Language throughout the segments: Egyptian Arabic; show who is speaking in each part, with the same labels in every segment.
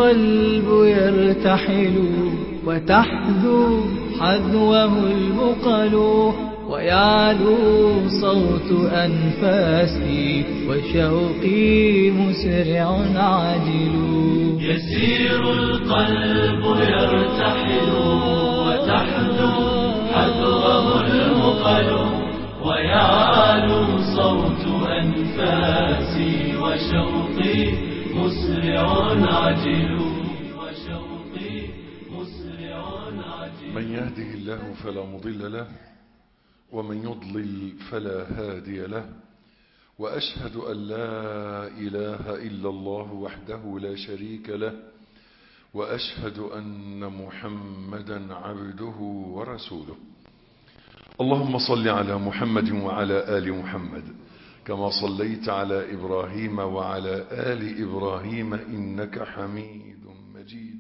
Speaker 1: القلب يرتحل وتحذو حذوه البقل ويعلو صوت أنفاسي وشوقي مسرع عاجل
Speaker 2: يسير القلب يرتحل وتحذو حذوه المقل ويعلو صوت أنفاسي وشوقي مسرع عجل وشوقي مسرع عجل
Speaker 3: من يهده الله فلا مضل له ومن يضلل فلا هادي له وأشهد أن لا إله إلا الله وحده لا شريك له وأشهد أن محمدا عبده ورسوله اللهم صل على محمد وعلى آل محمد كما صليت على إبراهيم وعلى آل إبراهيم إنك حميد مجيد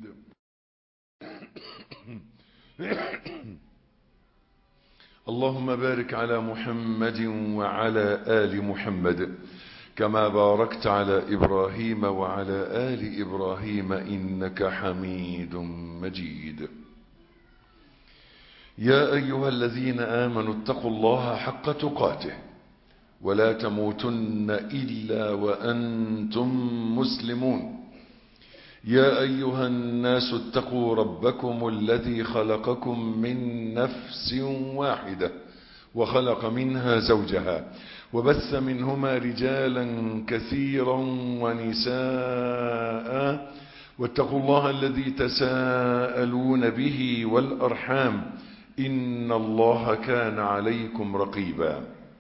Speaker 3: اللهم بارك على محمد وعلى آل محمد كما باركت على إبراهيم وعلى آل إبراهيم إنك حميد مجيد يا أيها الذين آمنوا اتقوا الله حق تقاته ولا تموتن إلا وأنتم مسلمون يا أيها الناس اتقوا ربكم الذي خلقكم من نفس واحدة وخلق منها زوجها وبث منهما رجالا كثيرا ونساء واتقوا الله الذي تساءلون به والأرحام إن الله كان عليكم رقيبا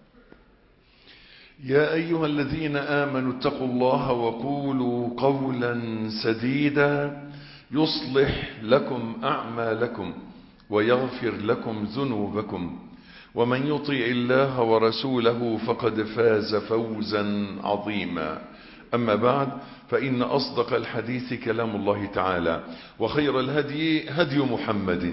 Speaker 3: يا أيها الذين آمنوا اتقوا الله وقولوا قولا سديدا يصلح لكم أعمالكم ويغفر لكم ذنوبكم ومن يطع الله ورسوله فقد فاز فوزا عظيما أما بعد فإن أصدق الحديث كلام الله تعالى وخير الهدي هدي محمد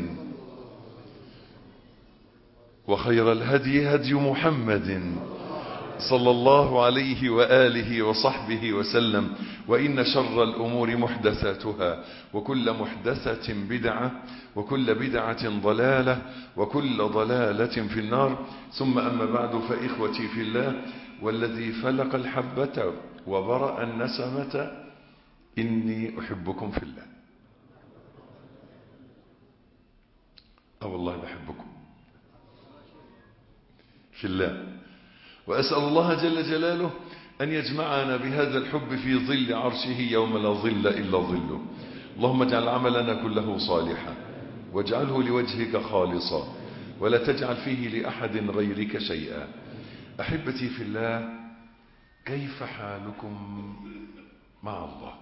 Speaker 3: وخير الهدي هدي محمد صلى الله عليه وآله وصحبه وسلم وإن شر الأمور محدثاتها وكل محدثة بدعة وكل بدعة ضلالة وكل ضلالة في النار ثم أما بعد فإخوتي في الله والذي فلق الحبة وبرأ النسمة إني أحبكم في الله أه والله بحبكم في الله وأسأل الله جل جلاله أن يجمعنا بهذا الحب في ظل عرشه يوم لا ظل إلا ظله اللهم اجعل عملنا كله صالحا واجعله لوجهك خالصا ولا تجعل فيه لأحد غيرك شيئا أحبتي في الله كيف حالكم مع الله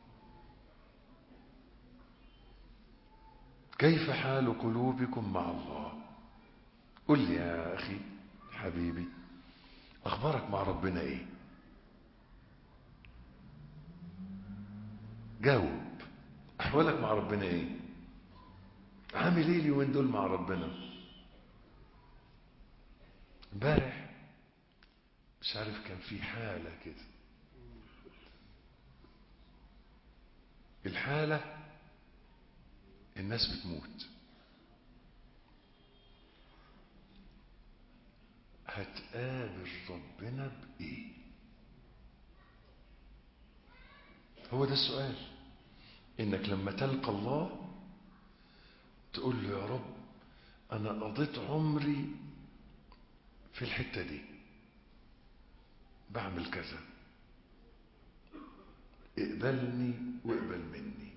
Speaker 3: كيف حال قلوبكم مع الله قل لي يا أخي حبيبي أخبارك مع ربنا إيه جاوب أحوالك مع ربنا إيه عامل إيه اليومين دول مع ربنا امبارح مش عارف كان في حالة كده الحالة الناس بتموت هتقابل ربنا بإيه هو ده السؤال إنك لما تلقى الله تقول له يا رب أنا قضيت عمري في الحتة دي بعمل كذا اقبلني واقبل مني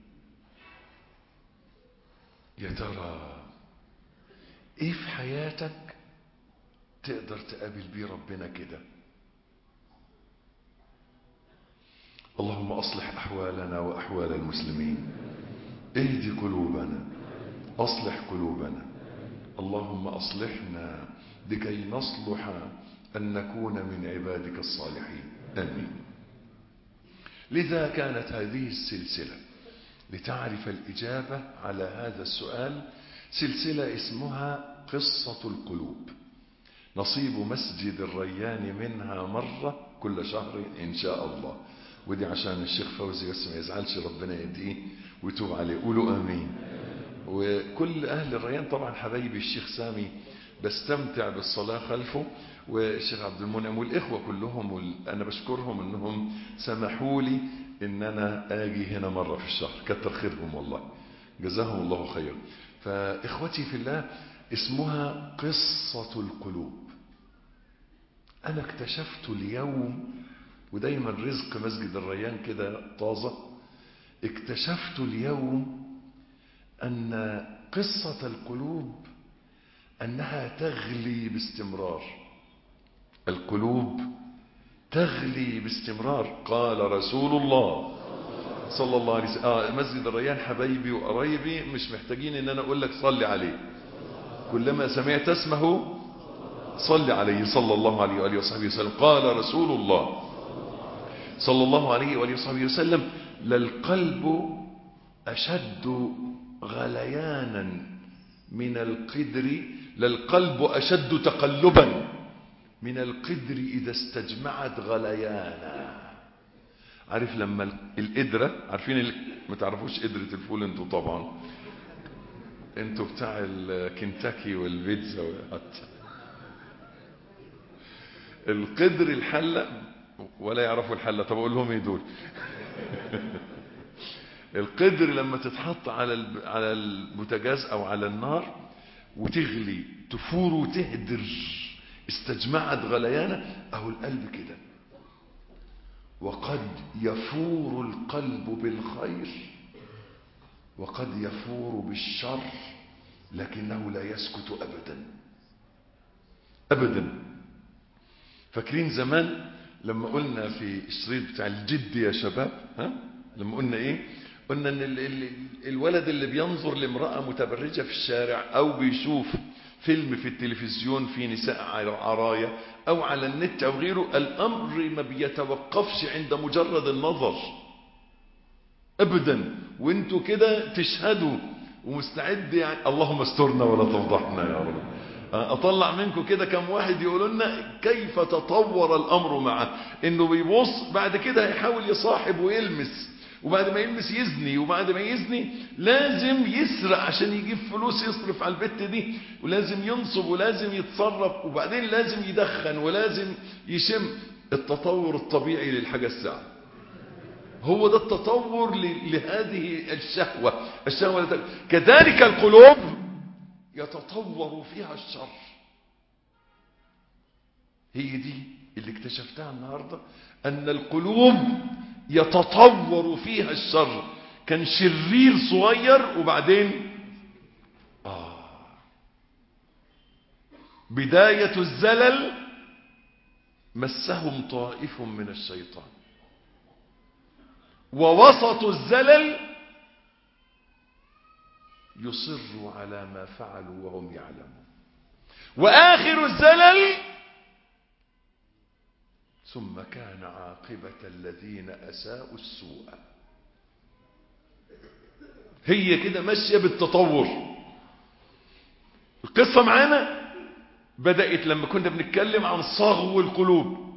Speaker 3: يا ترى ايه في حياتك تقدر تقابل بيه ربنا كده اللهم أصلح أحوالنا وأحوال المسلمين اهدي قلوبنا أصلح قلوبنا اللهم أصلحنا لكي نصلح أن نكون من عبادك الصالحين آمين لذا كانت هذه السلسلة لتعرف الإجابة على هذا السؤال سلسلة اسمها قصة القلوب نصيب مسجد الريان منها مرة كل شهر إن شاء الله ودي عشان الشيخ فوزي بس ما يزعلش ربنا يديه ويتوب عليه قولوا امين وكل اهل الريان طبعا حبايبي الشيخ سامي بستمتع بالصلاة خلفه والشيخ عبد المنعم والاخوة كلهم وال... انا بشكرهم انهم سمحوا لي ان انا اجي هنا مرة في الشهر كتر خيرهم والله جزاهم الله خيرا فاخوتي في الله اسمها قصة القلوب انا اكتشفت اليوم ودايما رزق مسجد الريان كده طازة اكتشفت اليوم أن قصة القلوب أنها تغلي باستمرار القلوب تغلي باستمرار قال رسول الله صلى الله عليه وسلم آه مسجد الريان حبايبي وقرايبي مش محتاجين ان انا اقول لك صلي عليه كلما سمعت اسمه صلي عليه صلى الله عليه وآله وصحبه وسلم قال رسول الله صلى الله عليه وآله وصحبه وسلم للقلب أشد غليانا من القدر للقلب أشد تقلبا من القدر إذا استجمعت غليانا عارف لما القدرة عارفين ال... ما تعرفوش قدرة الفول انتوا طبعا انتوا بتاع الكنتاكي والبيتزا والحتى القدر الحلة ولا يعرفوا الحلة طب اقول لهم ايه دول القدر لما تتحط على على البوتاجاز او على النار وتغلي تفور وتهدر استجمعت غليانة اهو القلب كده وقد يفور القلب بالخير وقد يفور بالشر لكنه لا يسكت ابدا ابدا فاكرين زمان لما قلنا في الشريط بتاع الجد يا شباب ها لما قلنا ايه قلنا ان ال ال الولد اللي بينظر لامرأة متبرجة في الشارع او بيشوف فيلم في التلفزيون في نساء عرايا او على النت او غيره الامر ما بيتوقفش عند مجرد النظر ابدا وانتوا كده تشهدوا ومستعد يعني اللهم استرنا ولا تفضحنا يا رب اطلع منكم كده كم واحد يقولوا لنا كيف تطور الامر معه انه بيبص بعد كده هيحاول يصاحب ويلمس وبعد ما يلمس يزني وبعد ما يزني لازم يسرق عشان يجيب فلوس يصرف على البت دي ولازم ينصب ولازم يتصرف وبعدين لازم يدخن ولازم يشم التطور الطبيعي للحاجة الساعة هو ده التطور لهذه الشهوة الشهوة كذلك القلوب يتطور فيها الشر هي دي اللي اكتشفتها النهاردة أن القلوب يتطور فيها الشر كان شرير صغير وبعدين آه بداية الزلل مسهم طائف من الشيطان ووسط الزلل يصروا على ما فعلوا وهم يعلمون وآخر الزلل ثم كان عاقبة الذين أساءوا السوء هي كده ماشية بالتطور القصة معانا بدأت لما كنا بنتكلم عن صغو القلوب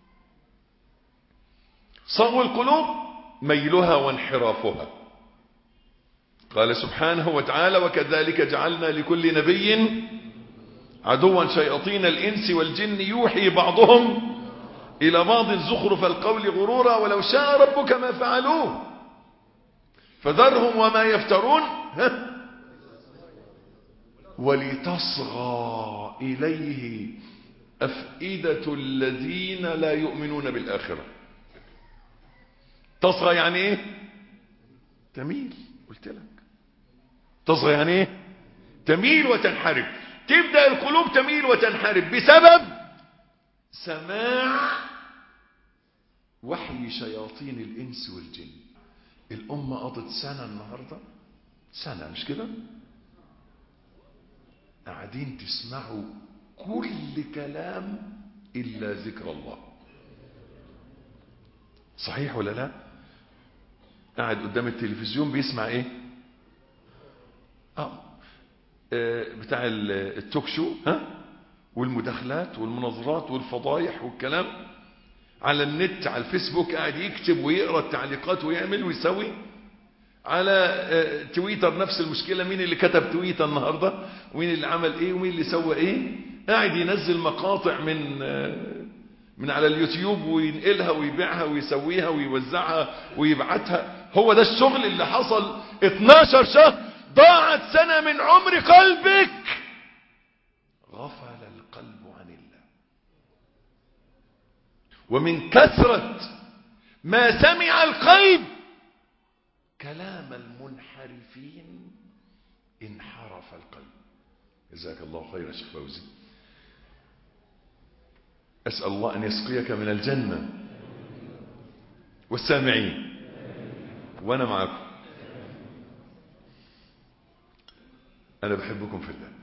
Speaker 3: صغو القلوب ميلها وانحرافها قال سبحانه وتعالى وكذلك جعلنا لكل نبي عدوا شياطين الإنس والجن يوحي بعضهم إلى بعض زخرف القول غرورا ولو شاء ربك ما فعلوه فذرهم وما يفترون ها ولتصغى إليه أفئدة الذين لا يؤمنون بالآخرة تصغى يعني ايه تميل قلت لك تصغى يعني ايه تميل وتنحرف تبدأ القلوب تميل وتنحرف بسبب سماع وحي شياطين الإنس والجن الأمة قضت سنة النهاردة سنة مش كده قاعدين تسمعوا كل كلام إلا ذكر الله صحيح ولا لا قاعد قدام التلفزيون بيسمع ايه اه, آه بتاع التوك شو ها والمداخلات والمناظرات والفضايح والكلام على النت على الفيسبوك قاعد يكتب ويقرا التعليقات ويعمل ويسوي على آه، تويتر نفس المشكلة مين اللي كتب تويتر النهاردة ومين اللي عمل ايه ومين اللي سوى ايه قاعد ينزل مقاطع من آه، من على اليوتيوب وينقلها ويبيعها ويسويها ويوزعها ويبعتها هو ده الشغل اللي حصل 12 شهر ضاعت سنة من عمر قلبك غفل القلب عن الله ومن كثرة ما سمع القلب كلام المنحرفين انحرف القلب جزاك الله خيرا يا شيخ فوزي أسأل الله أن يسقيك من الجنة والسامعين وأنا معكم أنا بحبكم في الله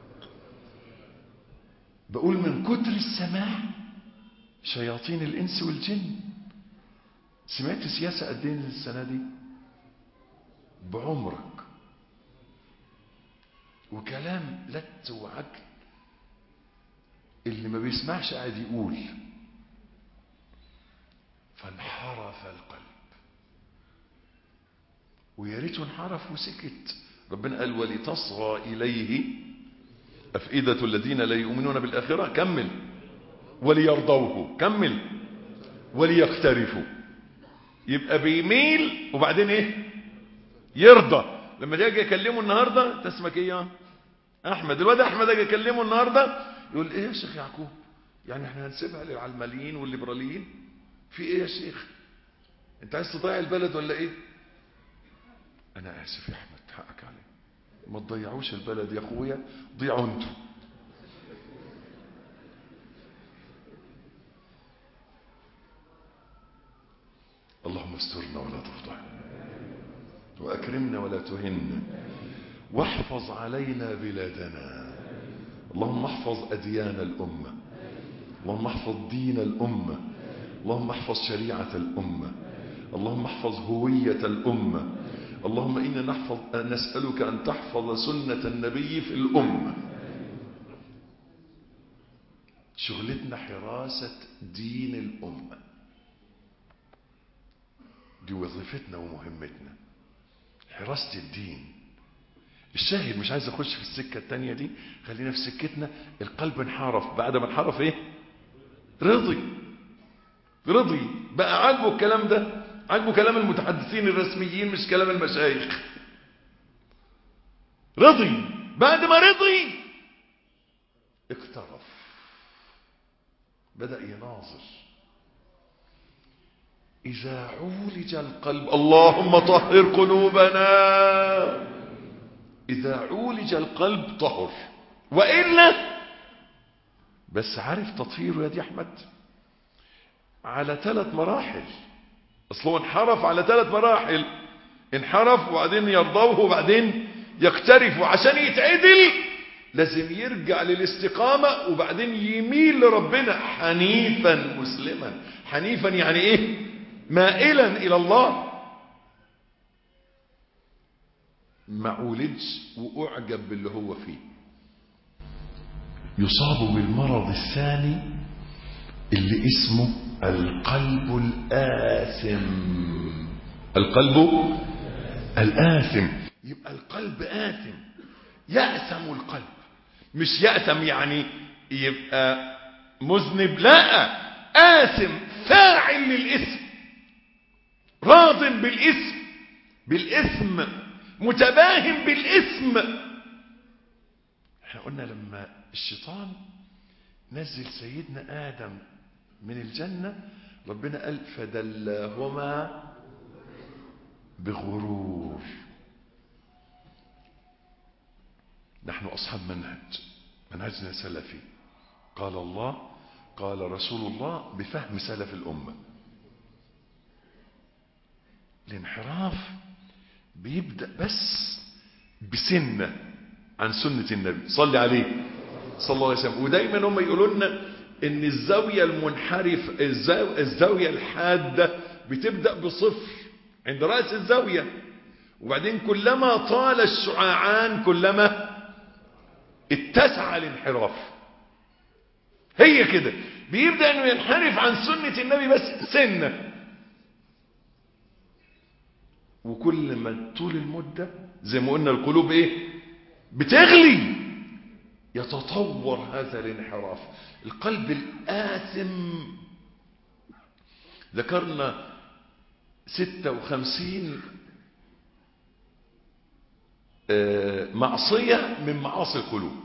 Speaker 3: بقول من كتر السماع شياطين الإنس والجن سمعت سياسة قد ايه السنة دي بعمرك وكلام لت وعجل اللي ما بيسمعش قاعد يقول فانحرف القلب ويا ريته انحرف وسكت ربنا قال ولتصغى إليه أفئدة الذين لا يؤمنون بالآخرة كمل وليرضوه كمل وليقترفوا يبقى بيميل وبعدين ايه يرضى لما تيجي اكلمه النهارده انت اسمك ايه يا احمد الواد احمد اجي اكلمه النهارده يقول ايه يا شيخ يعقوب يعني احنا هنسيبها للعلمانيين والليبراليين في ايه يا شيخ انت عايز تضيع البلد ولا ايه انا اسف يا احمد حقك علي ما تضيعوش البلد يا اخويا ضيعوا انتوا اللهم استرنا ولا تفضحنا وأكرمنا ولا تهنا واحفظ علينا بلادنا اللهم احفظ أديان الأمة اللهم احفظ دين الأمة اللهم احفظ شريعة الأمة اللهم احفظ هوية الأمة اللهم إنا نحفظ نسألك أن تحفظ سنة النبي في الأمة شغلتنا حراسة دين الأمة دي وظيفتنا ومهمتنا حراسة الدين الشاهد مش عايز اخش في السكة التانية دي خلينا في سكتنا القلب انحرف بعد ما انحرف ايه رضي رضي بقى عاجبه الكلام ده عاجبه كلام المتحدثين الرسميين مش كلام المشايخ رضي بعد ما رضي اقترف بدأ يناظر إذا عولج القلب اللهم طهر قلوبنا إذا عولج القلب طهر وإلا بس عارف تطهيره يا دي أحمد على ثلاث مراحل أصله انحرف على ثلاث مراحل انحرف وبعدين يرضوه وبعدين يقترف وعشان يتعدل لازم يرجع للاستقامة وبعدين يميل لربنا حنيفا مسلما حنيفا يعني ايه مائلا إلى الله ما عولج وأعجب باللي هو فيه يصاب بالمرض الثاني اللي اسمه القلب الآثم القلب الآثم يبقى القلب آثم يأثم القلب مش يأثم يعني يبقى مذنب لا آثم فاعل للإثم راض بالإثم بالإثم متباهم بالإثم احنا قلنا لما الشيطان نزل سيدنا آدم من الجنة ربنا قال فدلاهما بغرور نحن أصحاب منهج منهجنا سلفي قال الله قال رسول الله بفهم سلف الأمة الانحراف بيبدأ بس بسنة عن سنة النبي صلي عليه صلى الله عليه وسلم ودايما هم يقولوا لنا ان الزاوية المنحرف الزاو- الزاوية الحادة بتبدأ بصفر عند رأس الزاوية وبعدين كلما طال الشعاعان كلما اتسع الانحراف هي كده بيبدأ انه ينحرف عن سنة النبي بس سنة وكل ما طول المدة زي ما قلنا القلوب ايه بتغلي يتطور هذا الانحراف القلب الآثم ذكرنا ستة وخمسين معصية من معاصي القلوب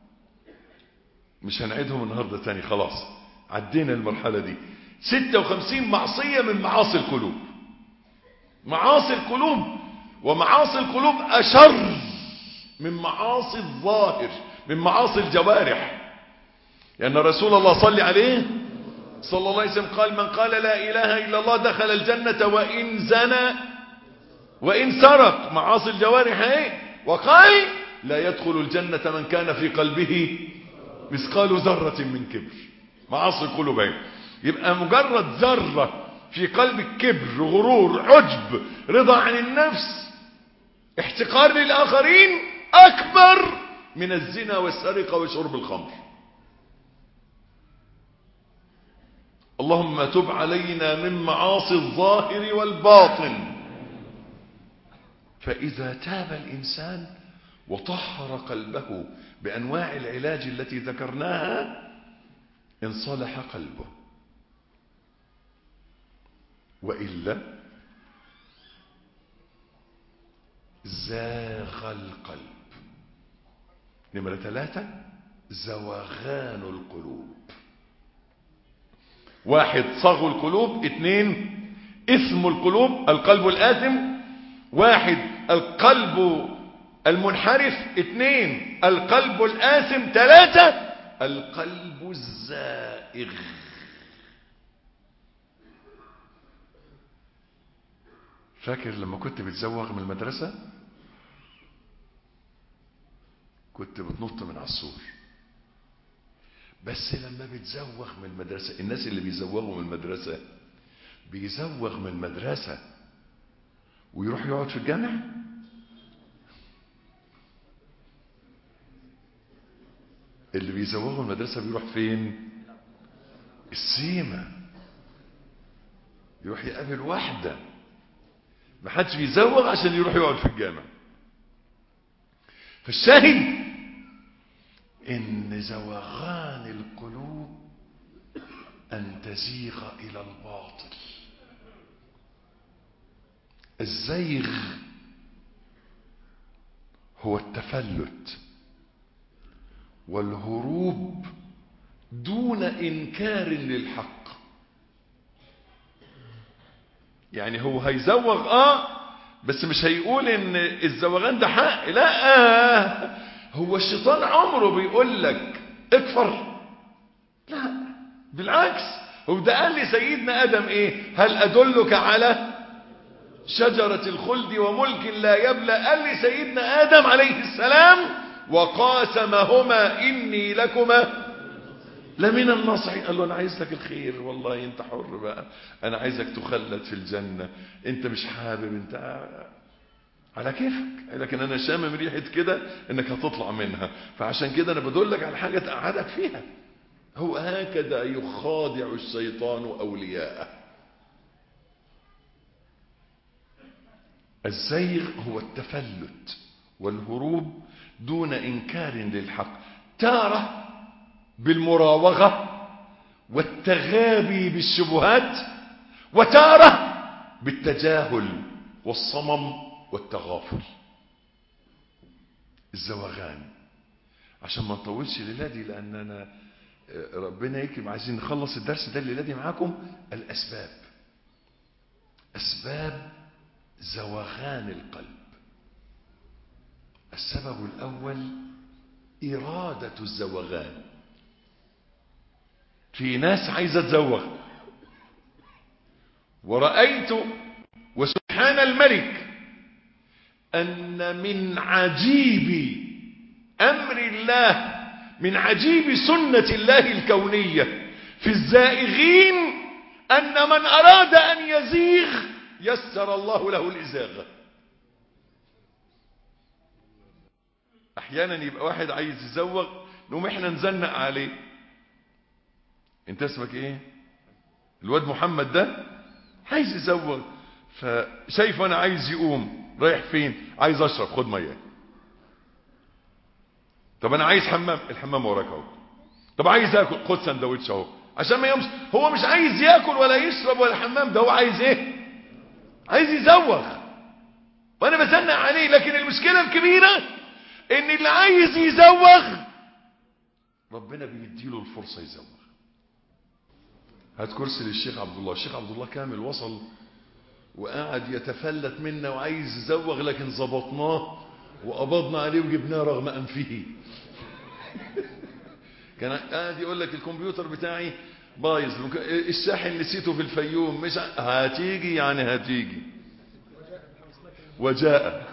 Speaker 3: مش هنعيدهم النهاردة تاني خلاص عدينا المرحلة دي ستة وخمسين معصية من معاصي القلوب معاصي القلوب ومعاصي القلوب أشر من معاصي الظاهر من معاصي الجوارح لأن رسول الله صلى عليه صلى الله عليه وسلم قال من قال لا إله إلا الله دخل الجنة وإن زنى وإن سرق معاصي الجوارح ايه وقال لا يدخل الجنة من كان في قلبه مثقال ذرة من كبر معاصي القلوب ايه يبقى مجرد ذرة في قلبك كبر غرور عجب رضا عن النفس احتقار للآخرين أكبر من الزنا والسرقة وشرب الخمر اللهم تب علينا من معاصي الظاهر والباطن فإذا تاب الإنسان وطهر قلبه بأنواع العلاج التي ذكرناها انصلح قلبه وإلا زاغ القلب نمرة ثلاثة زوغان القلوب واحد صغوا القلوب اثنين اسم القلوب القلب الآثم واحد القلب المنحرف اثنين القلب الآثم ثلاثة القلب الزائغ فاكر لما كنت بتزوغ من المدرسة كنت بتنط من على السور بس لما بتزوغ من المدرسة الناس اللي بيزوغوا من المدرسة بيزوغ من المدرسة ويروح يقعد في الجامع اللي بيزوغوا من المدرسة بيروح فين السيمة يروح يقابل واحدة ما حدش بيزوغ عشان يروح يقعد في الجامع فالشاهد ان زوغان القلوب ان تزيغ الى الباطل الزيغ هو التفلت والهروب دون انكار للحق يعني هو هيزوغ اه بس مش هيقول ان الزوغان ده حق لا آه هو الشيطان عمره بيقول لك اكفر لا بالعكس هو ده قال لي سيدنا ادم ايه هل ادلك على شجرة الخلد وملك لا يبلى قال لي سيدنا ادم عليه السلام وقاسمهما اني لكما لمن الناصحين قال له انا عايز لك الخير والله انت حر بقى انا عايزك تخلد في الجنة انت مش حابب انت على كيفك لكن انا شامم ريحة كده انك هتطلع منها فعشان كده انا بدلك على حاجة تقعدك فيها هو هكذا يخادع الشيطان اولياءه الزيغ هو التفلت والهروب دون انكار للحق تاره بالمراوغة والتغابي بالشبهات وتارة بالتجاهل والصمم والتغافل الزوغان عشان ما نطولش الليلة دي لأن أنا ربنا يكرم عايزين نخلص الدرس ده الليلة دي معاكم الأسباب أسباب زوغان القلب السبب الأول إرادة الزوغان في ناس عايزة تزوغ ورأيت وسبحان الملك أن من عجيب أمر الله من عجيب سنة الله الكونية في الزائغين أن من أراد أن يزيغ يسر الله له الإزاغة أحيانا يبقى واحد عايز يزوغ نقوم احنا نزنق عليه انت اسمك ايه الواد محمد ده عايز يزوغ فشايف انا عايز يقوم رايح فين عايز اشرب خد ميه طب انا عايز حمام الحمام وراك اهو طب عايز اكل خد سندوتش اهو عشان ما يومش هو مش عايز ياكل ولا يشرب ولا حمام ده هو عايز ايه عايز يزوغ وانا بزنق عليه لكن المشكله الكبيره ان اللي عايز يزوغ ربنا بيديله الفرصه يزوغ هات كرسي للشيخ عبد الله الشيخ عبد الله كامل وصل وقعد يتفلت منا وعايز يزوغ لكن ظبطناه وقبضنا عليه وجبناه رغم انفه كان قاعد يقول لك الكمبيوتر بتاعي بايظ الشاحن نسيته في الفيوم مش هتيجي يعني هتيجي وجاء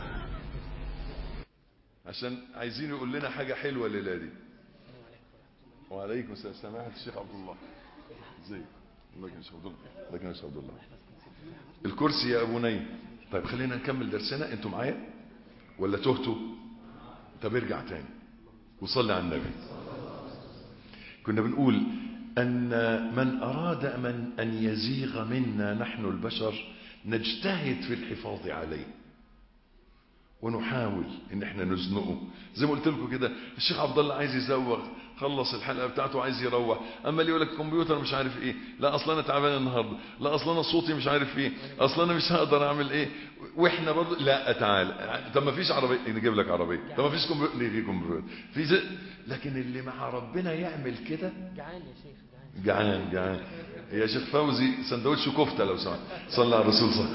Speaker 3: عشان عايزين يقول لنا حاجة حلوة الليلة دي وعليكم السلام سماحة الشيخ عبد الله ازيك الله يكرمك عبد الله الله يكرمك عبد الله الكرسي يا ابو نيم طيب خلينا نكمل درسنا انتوا معايا ولا تهتوا طب ارجع تاني وصلي على النبي كنا بنقول أن من أراد من أن يزيغ منا نحن البشر نجتهد في الحفاظ عليه ونحاول ان احنا نزنقه زي ما قلت لكم كده الشيخ عبد الله عايز يزوغ خلص الحلقه بتاعته عايز يروح اما اللي يقول لك الكمبيوتر مش عارف ايه لا اصلا انا تعبان النهارده لا اصلا انا صوتي مش عارف ايه اصلا انا مش هقدر اعمل ايه واحنا برضه لا تعال طب ما فيش عربيه نجيب لك عربيه طب ما فيش كمبيوتر نجيب كمبيوتر في زي... لكن اللي مع ربنا يعمل كده
Speaker 4: جعان يا شيخ
Speaker 3: جعان جعان يا شيخ فوزي سندوتش كفته لو سمحت صلى على الرسول صلى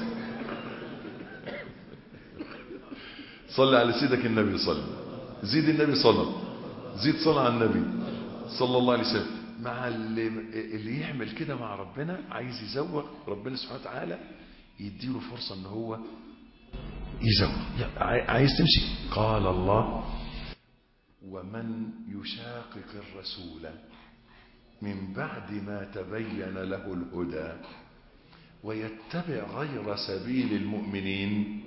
Speaker 3: صلى على سيدك النبي صلى زيد النبي صلى زيد صلى على النبي صلى الله عليه وسلم مع اللي, اللي يعمل كده مع ربنا عايز يزوق ربنا سبحانه وتعالى يديله فرصة ان هو يزوق عايز تمشي قال الله ومن يشاقق الرسول من بعد ما تبين له الهدى ويتبع غير سبيل المؤمنين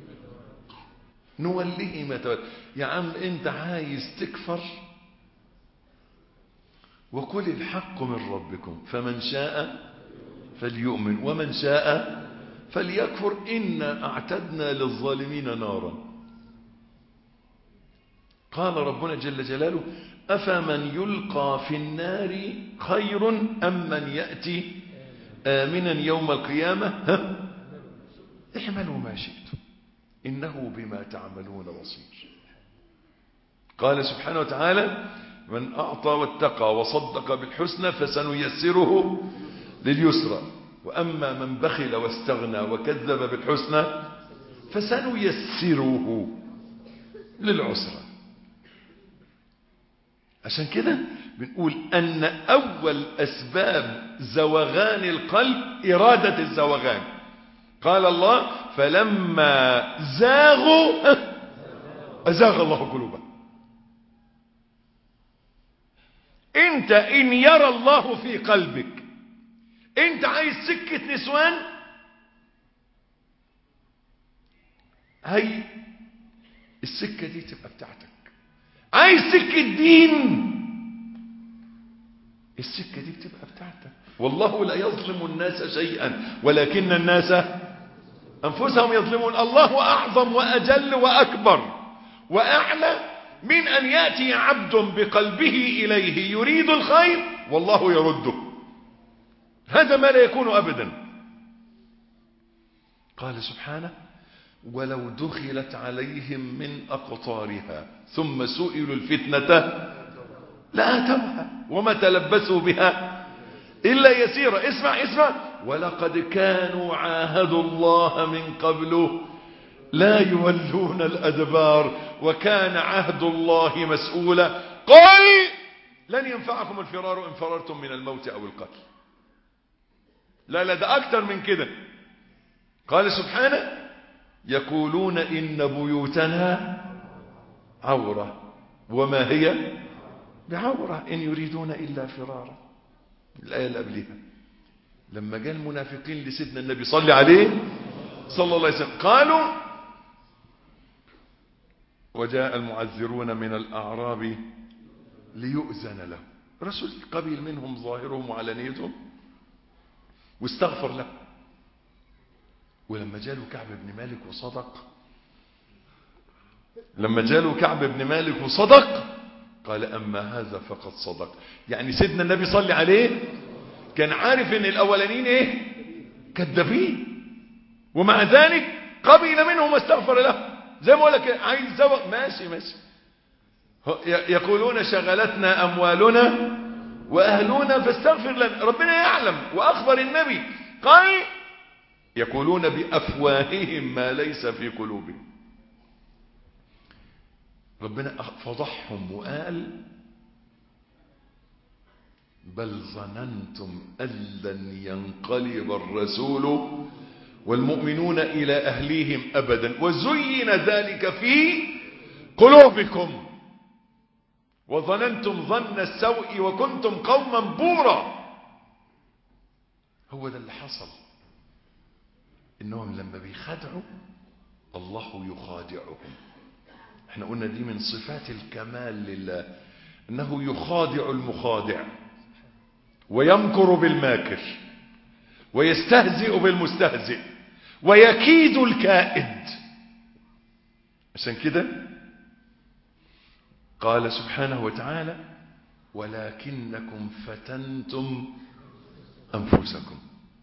Speaker 3: نوليه ما تولى يا عم انت عايز تكفر وقل الحق من ربكم فمن شاء فليؤمن ومن شاء فليكفر إنا أعتدنا للظالمين نارا قال ربنا جل جلاله أفمن يلقى في النار خير أم من يأتي آمنا يوم القيامة ها؟ اعملوا ما شئتم إنه بما تعملون بصير قال سبحانه وتعالى من أعطى واتقى وصدق بالحسنى فسنيسره لليسرى وأما من بخل واستغنى وكذب بالحسنى فسنيسره للعسرى عشان كده بنقول أن أول أسباب زوغان القلب إرادة الزوغان قال الله فلما زاغوا أزاغ الله قلوبهم انت ان يرى الله في قلبك انت عايز سكة نسوان هي السكة دي تبقى بتاعتك عايز سكة دين السكة دي بتبقى بتاعتك والله لا يظلم الناس شيئا ولكن الناس أنفسهم يظلمون الله أعظم وأجل وأكبر وأعلى من أن يأتي عبد بقلبه إليه يريد الخير والله يرده هذا ما لا يكون أبدا قال سبحانه ولو دخلت عليهم من أقطارها ثم سئلوا الفتنة لآتوها وما تلبسوا بها إلا يسيرا اسمع اسمع ولقد كانوا عاهدوا الله من قبل لا يولون الأدبار وكان عهد الله مسؤولا قل لن ينفعكم الفرار إن فررتم من الموت أو القتل لا لا ده أكتر من كده قال سبحانه يقولون إن بيوتنا عورة وما هي بعورة إن يريدون إلا فرارا الآية اللي قبلها لما جاء المنافقين لسيدنا النبي صلى عليه صلى الله عليه وسلم قالوا وجاء المعذرون من الأعراب ليؤذن له رسول قبيل منهم ظاهرهم وعلانيتهم واستغفر له ولما جاله كعب بن مالك وصدق لما جاله كعب بن مالك وصدق قال أما هذا فقد صدق يعني سيدنا النبي صلى عليه كان عارف ان الاولانيين ايه كذابين ومع ذلك قبل منهم واستغفر له زي ما اقول لك عايز زوق ماشي ماشي يقولون شغلتنا اموالنا واهلنا فاستغفر لنا ربنا يعلم واخبر النبي قال يقولون بافواههم ما ليس في قلوبهم ربنا فضحهم وقال بل ظننتم أن لن ينقلب الرسول والمؤمنون إلى أهليهم أبدا وزين ذلك في قلوبكم وظننتم ظن السوء وكنتم قوما بورا هو ده اللي حصل إنهم لما بيخدعوا الله يخادعهم احنا قلنا دي من صفات الكمال لله انه يخادع المخادع ويمكر بالماكر ويستهزئ بالمستهزئ ويكيد الكائد عشان كده قال سبحانه وتعالى ولكنكم فتنتم أنفسكم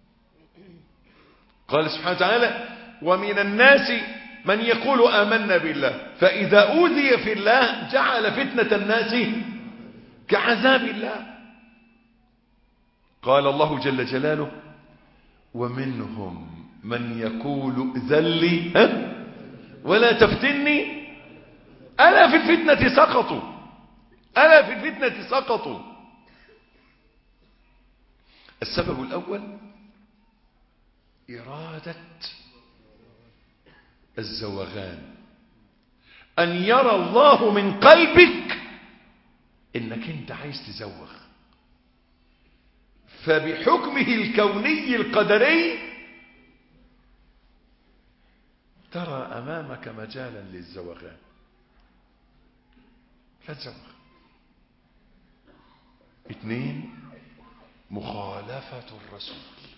Speaker 3: قال سبحانه وتعالى ومن الناس من يقول آمنا بالله فإذا أوذي في الله جعل فتنة الناس كعذاب الله قال الله جل جلاله ومنهم من يقول ذلي ها ولا تفتني ألا في الفتنة سقطوا ألا في الفتنة سقطوا السبب الأول إرادة الزوغان أن يرى الله من قلبك إنك أنت عايز تزوغ فبحكمه الكوني القدري ترى أمامك مجالا للزوغان فتزوغ اثنين مخالفة الرسول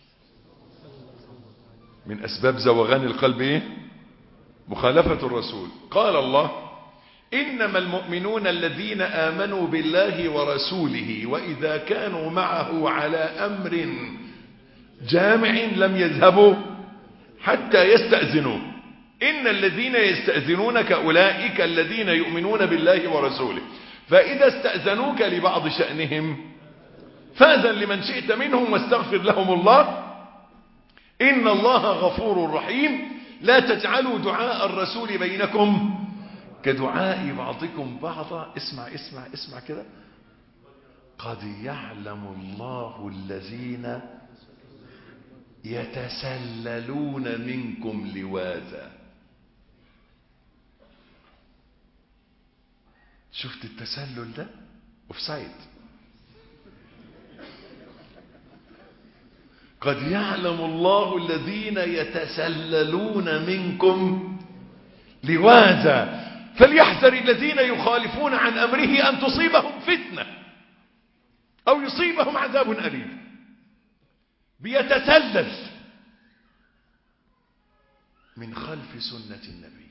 Speaker 3: من أسباب زوغان القلب إيه؟ مخالفة الرسول قال الله إنما المؤمنون الذين آمنوا بالله ورسوله وإذا كانوا معه على أمر جامع لم يذهبوا حتى يستأذنوا إن الذين يستأذنونك أولئك الذين يؤمنون بالله ورسوله فإذا استأذنوك لبعض شأنهم فأذن لمن شئت منهم واستغفر لهم الله إن الله غفور رحيم لا تجعلوا دعاء الرسول بينكم كدعاء بعضكم بعضا اسمع اسمع اسمع كده قد يعلم الله الذين يتسللون منكم لواذا شفت التسلل ده اوفسايد قد يعلم الله الذين يتسللون منكم لواذا فليحذر الذين يخالفون عن أمره أن تصيبهم فتنة أو يصيبهم عذاب أليم بيتسلل من خلف سنة النبي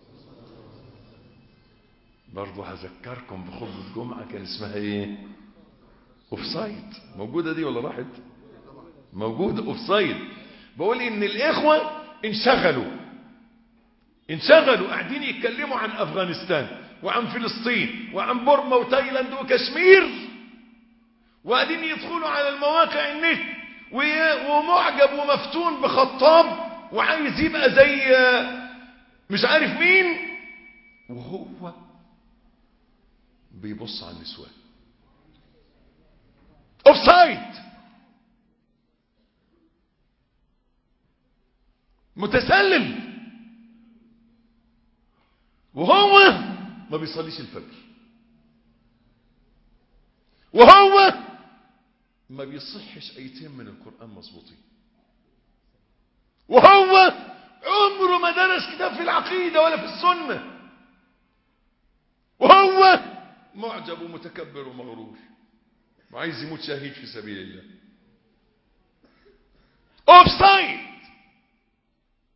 Speaker 3: برضو هذكركم بخطبة الجمعة كان اسمها ايه اوفسايد موجودة دي ولا راحت موجودة اوفسايد بقول ان الاخوة انشغلوا انشغلوا قاعدين يتكلموا عن افغانستان وعن فلسطين وعن بورما وتايلاند وكشمير وقاعدين يدخلوا على المواقع النت ومعجب ومفتون بخطاب وعايز يبقى زي مش عارف مين وهو بيبص على النسوان اوفسايد متسلل وهو ما بيصليش الفجر وهو ما بيصحش ايتين من القرآن مظبوطين وهو عمره ما درس كتاب في العقيدة ولا في السنة وهو معجب ومتكبر ومغرور وعايز يموت شهيد في سبيل الله اوف سايد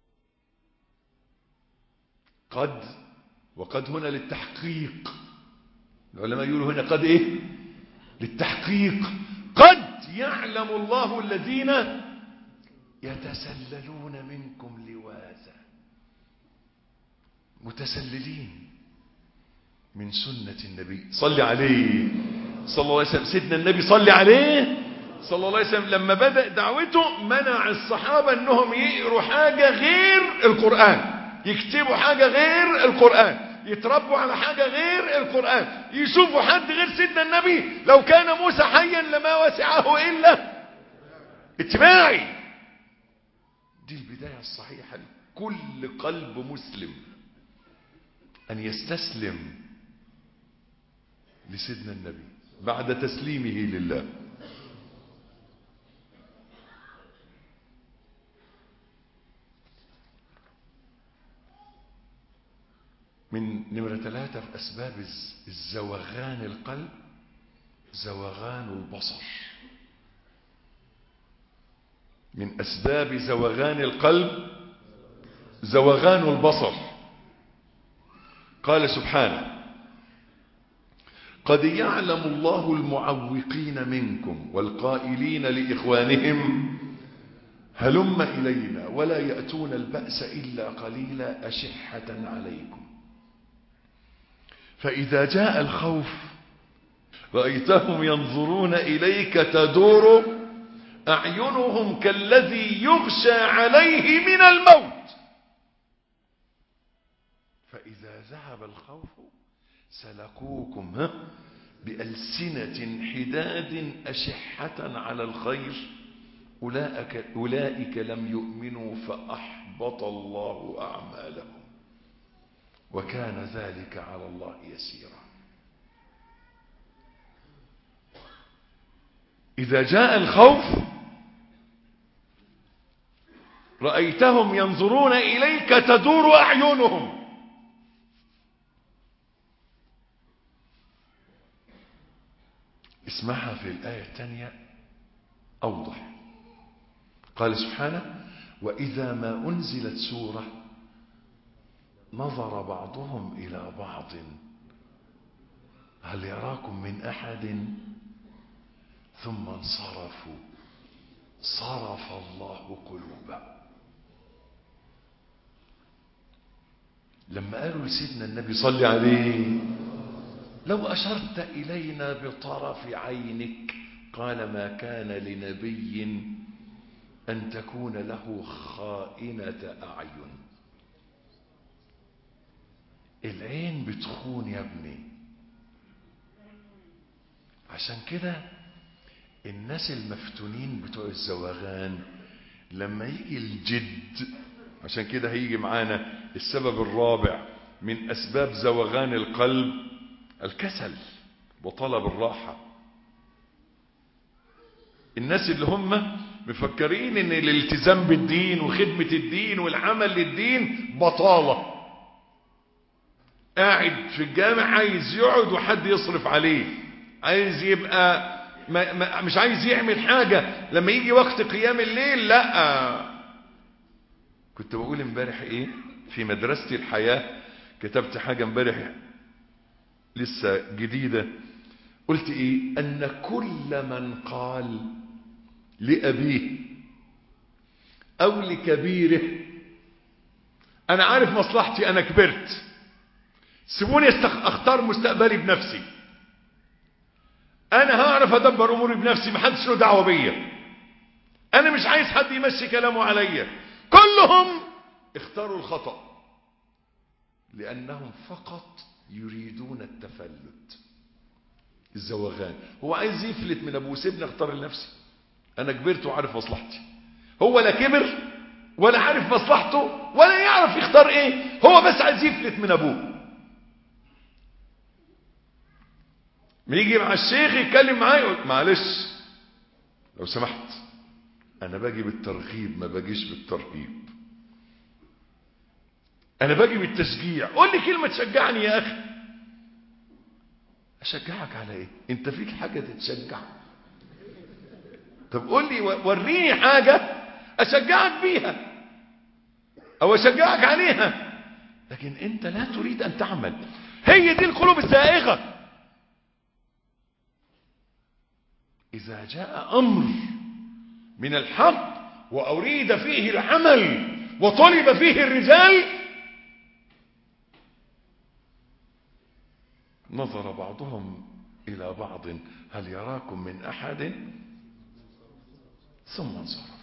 Speaker 3: قد وقد هنا للتحقيق العلماء يقولوا هنا قد ايه للتحقيق قد يعلم الله الذين يتسللون منكم لواذا متسللين من سنة النبي صلي عليه صلى الله عليه وسلم سيدنا النبي صلي عليه صلى الله عليه وسلم لما بدأ دعوته منع الصحابة انهم يقروا حاجة غير القرآن يكتبوا حاجة غير القرآن يتربوا على حاجة غير القرآن يشوفوا حد غير سيدنا النبي لو كان موسى حيا لما وسعه إلا اتباعي دي البداية الصحيحة لكل قلب مسلم أن يستسلم لسيدنا النبي بعد تسليمه لله من نمرة ثلاثة في أسباب الزوغان القلب زوغان البصر من أسباب زوغان القلب زوغان البصر قال سبحانه قد يعلم الله المعوقين منكم والقائلين لإخوانهم هلم إلينا ولا يأتون البأس إلا قليلا أشحة عليكم فإذا جاء الخوف رأيتهم ينظرون إليك تدور أعينهم كالذي يغشى عليه من الموت فإذا ذهب الخوف سلكوكم ها بألسنة حداد أشحة على الخير أولئك, أولئك لم يؤمنوا فأحبط الله أعمالهم وكان ذلك على الله يسيرا إذا جاء الخوف رأيتهم ينظرون إليك تدور أعينهم اسمعها في الآية الثانية أوضح قال سبحانه وإذا ما أنزلت سورة نظر بعضهم إلى بعض هل يراكم من أحد ثم انصرفوا صرف الله قلوبهم لما قالوا لسيدنا النبي صلى عليه لو أشرت إلينا بطرف عينك قال ما كان لنبي أن تكون له خائنة أعين العين بتخون يا ابني عشان كده الناس المفتونين بتوع الزواغان لما يجي الجد عشان كده هيجي معانا السبب الرابع من أسباب زوغان القلب الكسل وطلب الراحة الناس اللي هم مفكرين ان الالتزام بالدين وخدمة الدين والعمل للدين بطالة قاعد في الجامع عايز يقعد وحد يصرف عليه عايز يبقى ما ما مش عايز يعمل حاجة لما يجي وقت قيام الليل لا كنت بقول امبارح ايه في مدرسة الحياة كتبت حاجة امبارح لسه جديدة قلت ايه ان كل من قال لأبيه او لكبيره انا عارف مصلحتي انا كبرت سيبوني اختار مستقبلي بنفسي انا هعرف ادبر اموري بنفسي محدش له دعوه بيا انا مش عايز حد يمشي كلامه عليا كلهم اختاروا الخطأ لانهم فقط يريدون التفلت الزوغان هو عايز يفلت من ابوه سيبني اختار لنفسي انا كبرت وعارف مصلحتي هو لا كبر ولا عارف مصلحته ولا يعرف يختار ايه هو بس عايز يفلت من ابوه يجي مع الشيخ يتكلم معاه يقول معلش لو سمحت انا باجي بالترغيب ما باجيش بالترهيب انا باجي بالتشجيع قول لي كلمه تشجعني يا اخي اشجعك على ايه انت فيك حاجه تتشجع طب قول لي وريني حاجه اشجعك بيها او اشجعك عليها لكن انت لا تريد ان تعمل هي دي القلوب الزائغة اذا جاء امر من الحق واريد فيه العمل وطلب فيه الرجال نظر بعضهم الى بعض هل يراكم من احد ثم انصرف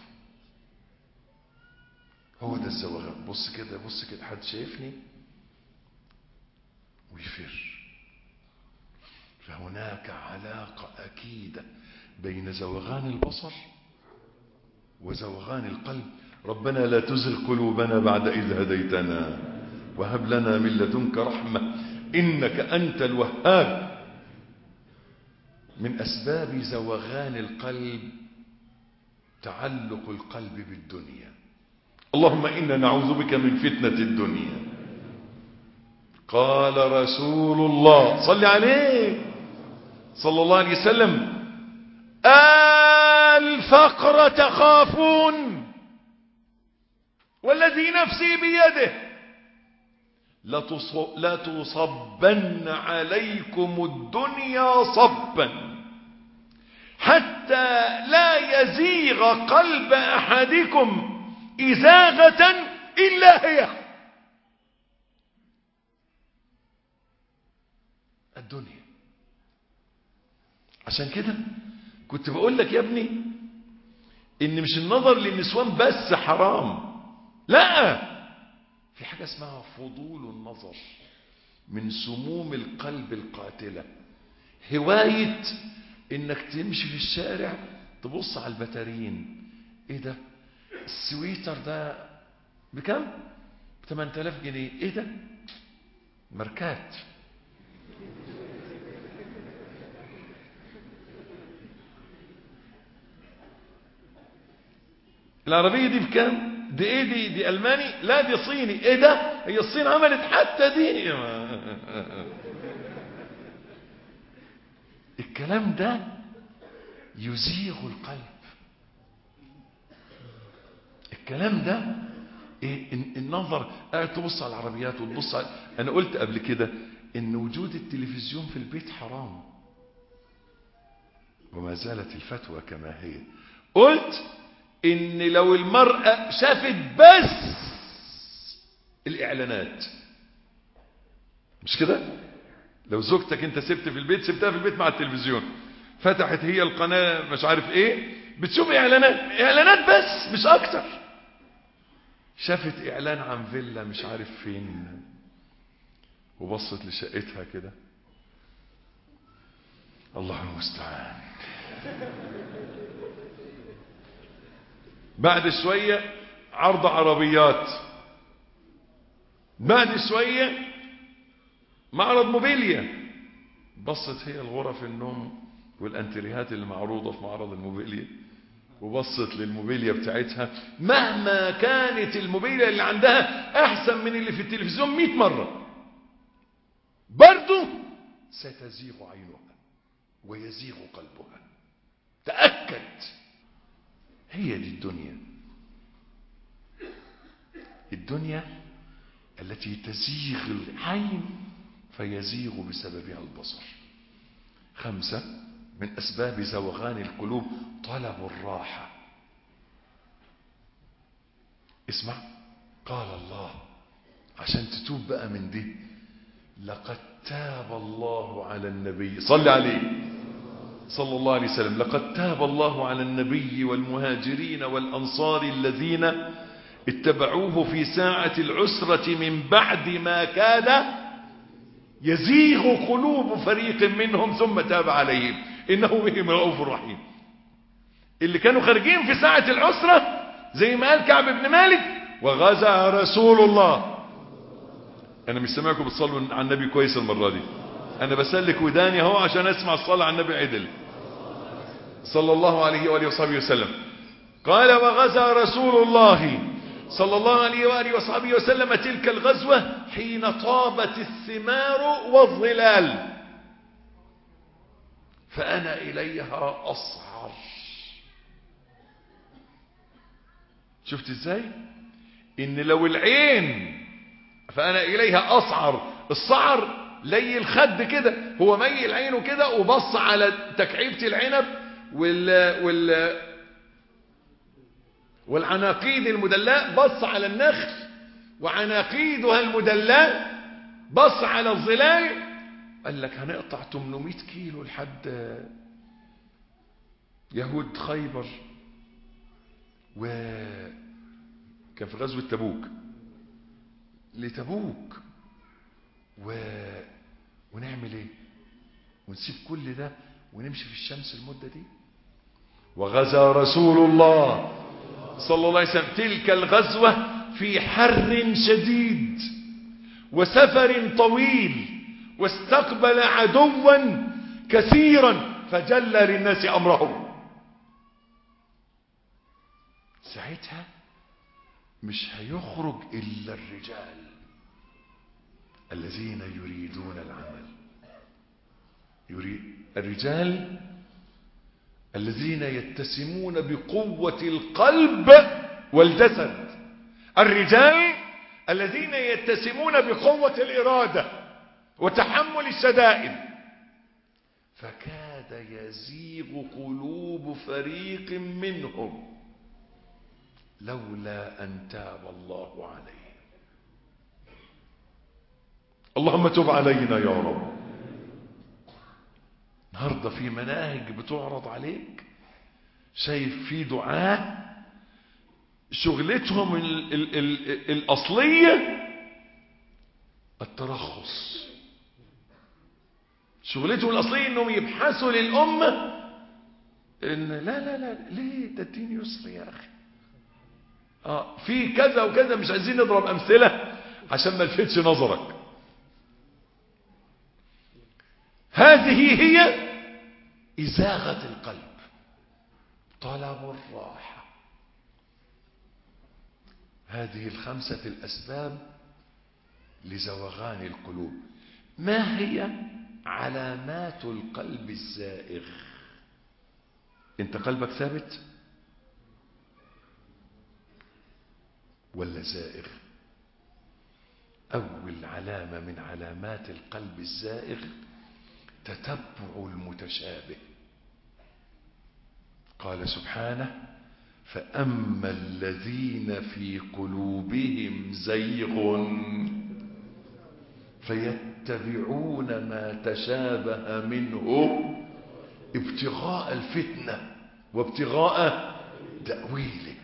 Speaker 3: هو ده الزواغان بص كده بص كده حد شايفني ويفر فهناك علاقة أكيدة بين زوغان البصر وزوغان القلب ربنا لا تزغ قلوبنا بعد إذ هديتنا وهب لنا من لدنك رحمة إنك أنت الوهاب من أسباب زوغان القلب تعلق القلب بالدنيا اللهم إنا نعوذ بك من فتنة الدنيا قال رسول الله صل عليه صلى الله عليه وسلم الفقر تخافون والذي نفسي بيده لا تصبن عليكم الدنيا صبا حتى لا يزيغ قلب أحدكم إزاغة إلا هي الدنيا عشان كده كنت بقول لك يا ابني ان مش النظر للنسوان بس حرام لا في حاجة اسمها فضول النظر من سموم القلب القاتلة هواية انك تمشي في الشارع تبص على البتارين ايه ده السويتر ده بكم ب 8000 جنيه ايه ده ماركات العربية دي بكام دي ايه دي دي الماني لا دي صيني ايه ده هي الصين عملت حتى دي الكلام ده يزيغ القلب الكلام ده إيه النظر قاعد تبص على العربيات وتبص على انا قلت قبل كده ان وجود التلفزيون في البيت حرام وما زالت الفتوى كما هي قلت ان لو المرأة شافت بس الاعلانات مش كده لو زوجتك انت سبت في البيت سبتها في البيت مع التلفزيون فتحت هي القناة مش عارف ايه بتشوف اعلانات اعلانات بس مش اكتر شافت اعلان عن فيلا مش عارف فين وبصت لشقتها كده الله المستعان بعد شوية عرض عربيات بعد شوية معرض موبيليا بصت هي الغرف النوم والانتريهات اللي معروضة في معرض الموبيليا وبصت للموبيليا بتاعتها مهما كانت الموبيليا اللي عندها احسن من اللي في التلفزيون 100 مرة برضو ستزيغ عينها ويزيغ قلبها تأكد هي دي الدنيا الدنيا التي تزيغ العين فيزيغ بسببها البصر خمسة من أسباب زوغان القلوب طلب الراحة اسمع قال الله عشان تتوب بقى من دي لقد تاب الله على النبي صل عليه صلى الله عليه وسلم لقد تاب الله على النبي والمهاجرين والأنصار الذين اتبعوه في ساعة العسرة من بعد ما كاد يزيغ قلوب فريق منهم ثم تاب عليهم إنه بهم رؤوف رحيم اللي كانوا خارجين في ساعة العسرة زي ما قال كعب بن مالك وغزا رسول الله أنا مش سامعكم بتصلوا على النبي كويس المرة دي أنا بسلك وداني اهو عشان أسمع الصلاة على النبي عدل صلى الله عليه وآله وصحبه وسلم قال وغزا رسول الله صلى الله عليه وآله وصحبه وسلم تلك الغزوة حين طابت الثمار والظلال فأنا إليها أصعر شفت ازاي ان لو العين فأنا إليها أصعر الصعر لي الخد كده هو ميل عينه كده وبص على تكعيبة العنب وال وال والعناقيد المدلاء بص على النخل وعناقيدها المدلاء بص على الظلال قال لك هنقطع 800 كيلو لحد يهود خيبر و كان في غزوة تبوك لتبوك و... ونعمل ايه ونسيب كل ده ونمشي في الشمس المدة دي وغزا رسول الله صلى الله عليه وسلم تلك الغزوة في حر شديد وسفر طويل واستقبل عدوا كثيرا فجلى للناس أمرهم ساعتها مش هيخرج إلا الرجال الذين يريدون العمل يريد الرجال الذين يتسمون بقوة القلب والجسد الرجال الذين يتسمون بقوة الإرادة وتحمل الشدائد فكاد يزيغ قلوب فريق منهم لولا أن تاب الله عليه اللهم تب علينا يا رب النهارده في مناهج بتعرض عليك شايف في دعاة شغلتهم ال ال ال الأصلية الترخص شغلتهم الأصلية انهم يبحثوا للأمة ان لا لا لا ليه ده الدين يسر يا أخي آه في كذا وكذا مش عايزين نضرب أمثلة عشان ما الفتش نظرك هذه هي إزاغة القلب طلب الراحة هذه الخمسة الأسباب لزوغان القلوب ما هي علامات القلب الزائغ انت قلبك ثابت ولا زائغ أول علامة من علامات القلب الزائغ تتبع المتشابه قال سبحانه فأما الذين في قلوبهم زيغ فيتبعون ما تشابه منه ابتغاء الفتنة وابتغاء تأويله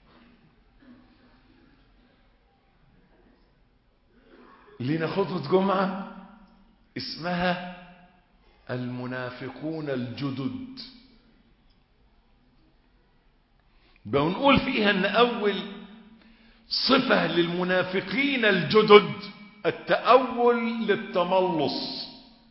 Speaker 3: لنا خطبة جمعة اسمها المنافقون الجدد بنقول فيها ان اول صفة للمنافقين الجدد التأول للتملص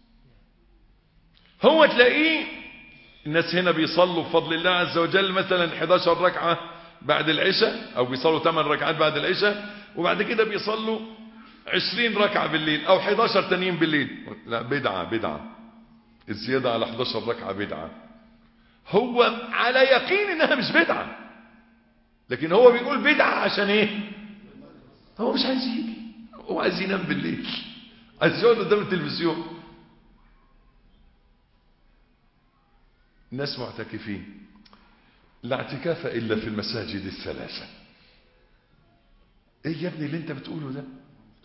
Speaker 3: هو تلاقيه الناس هنا بيصلوا بفضل الله عز وجل مثلا 11 ركعة بعد العشاء او بيصلوا 8 ركعات بعد العشاء وبعد كده بيصلوا 20 ركعة بالليل او 11 تانيين بالليل لا بدعة بدعة الزيادة على 11 ركعة بدعة هو على يقين انها مش بدعة لكن هو بيقول بدعة عشان ايه هو مش عايز يجي هو عايز ينام بالليل عايز يقعد قدام التلفزيون ناس معتكفين لا اعتكاف الا في المساجد الثلاثة ايه يا ابني اللي انت بتقوله ده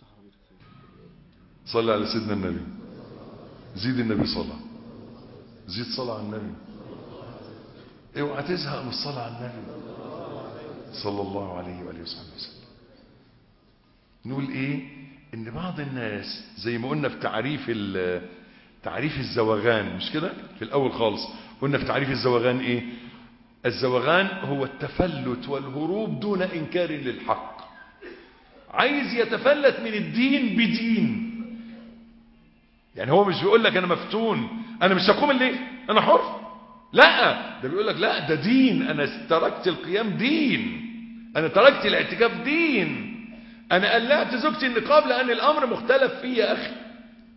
Speaker 3: صلى على سيدنا النبي زيد النبي صلى زيد صلاة على النبي اوعى تزهق من الصلاة على النبي صلى الله عليه وآله وصحبه وسلم نقول ايه ان بعض الناس زي ما قلنا في تعريف تعريف الزوغان مش كده في الاول خالص قلنا في تعريف الزوغان ايه الزوغان هو التفلت والهروب دون انكار للحق عايز يتفلت من الدين بدين يعني هو مش بيقول لك انا مفتون انا مش هقوم الليل انا حر لا ده بيقول لك لا ده دين انا تركت القيام دين انا تركت الاعتكاف دين انا قلعت زوجتي النقاب لان الامر مختلف فيه يا اخي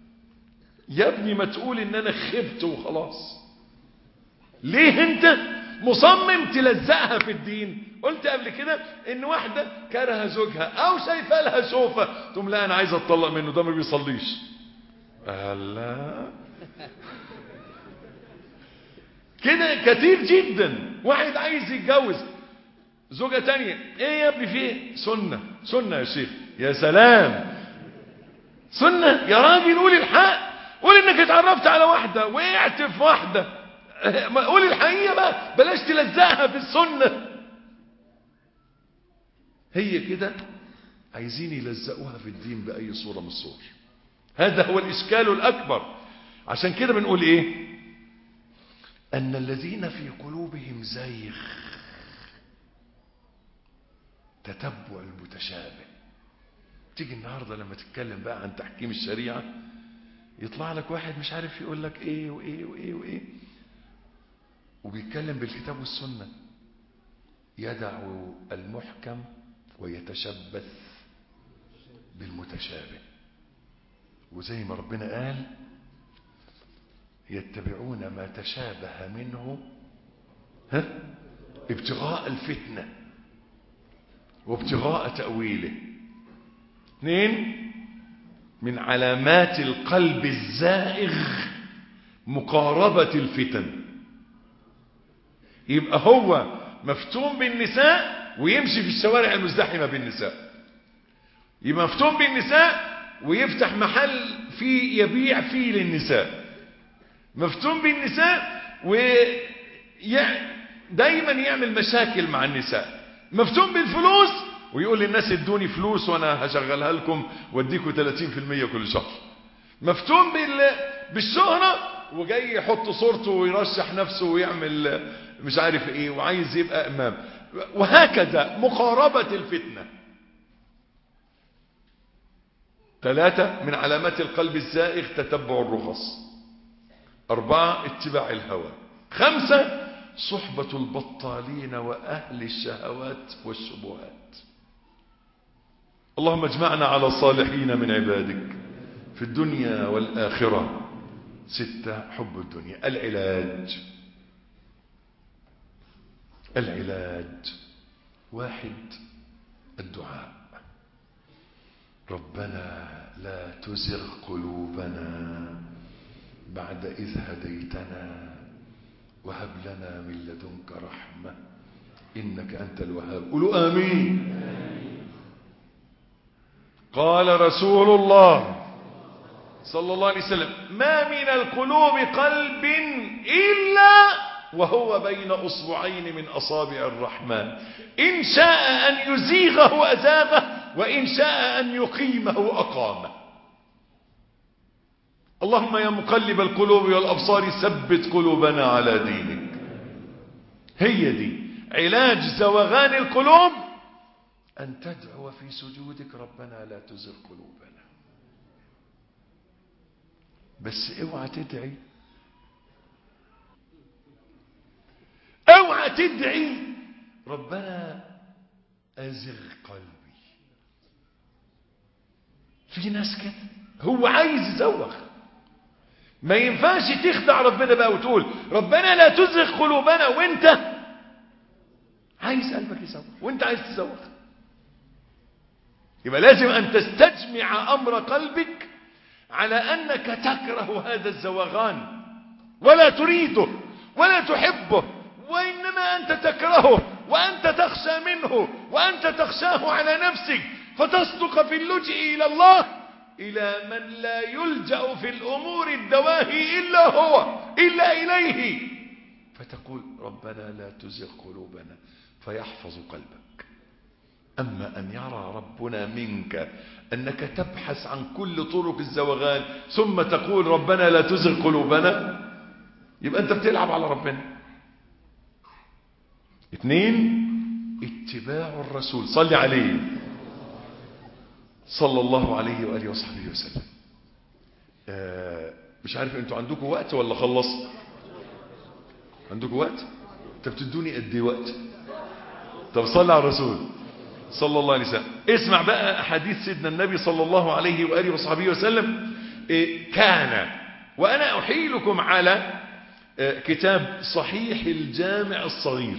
Speaker 3: يا ابني ما تقول ان انا خبت وخلاص ليه انت مصمم تلزقها في الدين قلت قبل كده ان واحدة كره زوجها او شايفه لها شوفة تقوم لا انا عايز اتطلق منه ده ما بيصليش الله كده كتير جدا واحد عايز يتجوز زوجة تانية ايه يا ابني في ايه سنة سنة يا شيخ يا سلام سنة يا راجل قول الحق قول انك اتعرفت على واحدة وقعت في واحدة قول الحقيقة بقى بلاش تلزقها في السنة هي كده عايزين يلزقوها في الدين بأي صورة من الصور هذا هو الإشكال الأكبر عشان كده بنقول إيه أن الذين في قلوبهم زيغ تتبع المتشابه تيجي النهاردة لما تتكلم بقى عن تحكيم الشريعة يطلع لك واحد مش عارف يقول لك ايه وايه وايه وايه وبيتكلم بالكتاب والسنة يدع المحكم ويتشبث بالمتشابه وزي ما ربنا قال يتبعون ما تشابه منه ها ابتغاء الفتنة وابتغاء تأويله اثنين من علامات القلب الزائغ مقاربة الفتن يبقى هو مفتون بالنساء ويمشي في الشوارع المزدحمة بالنساء يبقى مفتون بالنساء ويفتح محل فيه يبيع فيه للنساء مفتون بالنساء ودايما يعمل مشاكل مع النساء مفتون بالفلوس ويقول للناس ادوني فلوس وانا هشغلها لكم واديكم 30% كل شهر مفتون بال... بالشهرة وجاي يحط صورته ويرشح نفسه ويعمل مش عارف ايه وعايز يبقى امام وهكذا مقاربة الفتنة ثلاثة من علامات القلب الزائغ تتبع الرخص أربعة اتباع الهوى خمسة صحبة البطالين وأهل الشهوات والشبهات اللهم اجمعنا على الصالحين من عبادك في الدنيا والآخرة ستة حب الدنيا العلاج العلاج واحد الدعاء ربنا لا تزغ قلوبنا بعد إذ هديتنا وهب لنا من لدنك رحمة إنك أنت الوهاب قولوا آمين قال رسول الله صلى الله عليه وسلم ما من القلوب قلب إلا وهو بين أصبعين من أصابع الرحمن إن شاء أن يزيغه أزاغه وإن شاء أن يقيمه أقامه اللهم يا مقلب القلوب والأبصار ثبت قلوبنا على دينك هي دي علاج زوغان القلوب أن تدعو في سجودك ربنا لا تزغ قلوبنا بس اوعى تدعي اوعى تدعي ربنا ازغ قلبي في ناس كده هو عايز يزوغ ما ينفعش تخدع ربنا بقى وتقول ربنا لا تزغ قلوبنا وانت عايز قلبك يزوغ وانت عايز تزوغ يبقى لازم ان تستجمع امر قلبك على انك تكره هذا الزوغان ولا تريده ولا تحبه وإنما أنت تكرهه وأنت تخشى منه وأنت تخشاه على نفسك فتصدق في اللجئ إلى الله إلى من لا يلجأ في الأمور الدواهي إلا هو إلا إليه فتقول ربنا لا تزغ قلوبنا فيحفظ قلبك أما أن يرى ربنا منك أنك تبحث عن كل طرق الزوغان ثم تقول ربنا لا تزغ قلوبنا يبقى أنت بتلعب على ربنا اثنين اتباع الرسول صلي عليه صلى الله عليه وآله وصحبه وسلم آه مش عارف انتوا عندكم وقت ولا خلص عندكم وقت طب تدوني قد ايه وقت طب صلي على الرسول صلى الله عليه وسلم اسمع بقى حديث سيدنا النبي صلى الله عليه وآله وصحبه وسلم إيه كان وأنا أحيلكم على كتاب صحيح الجامع الصغير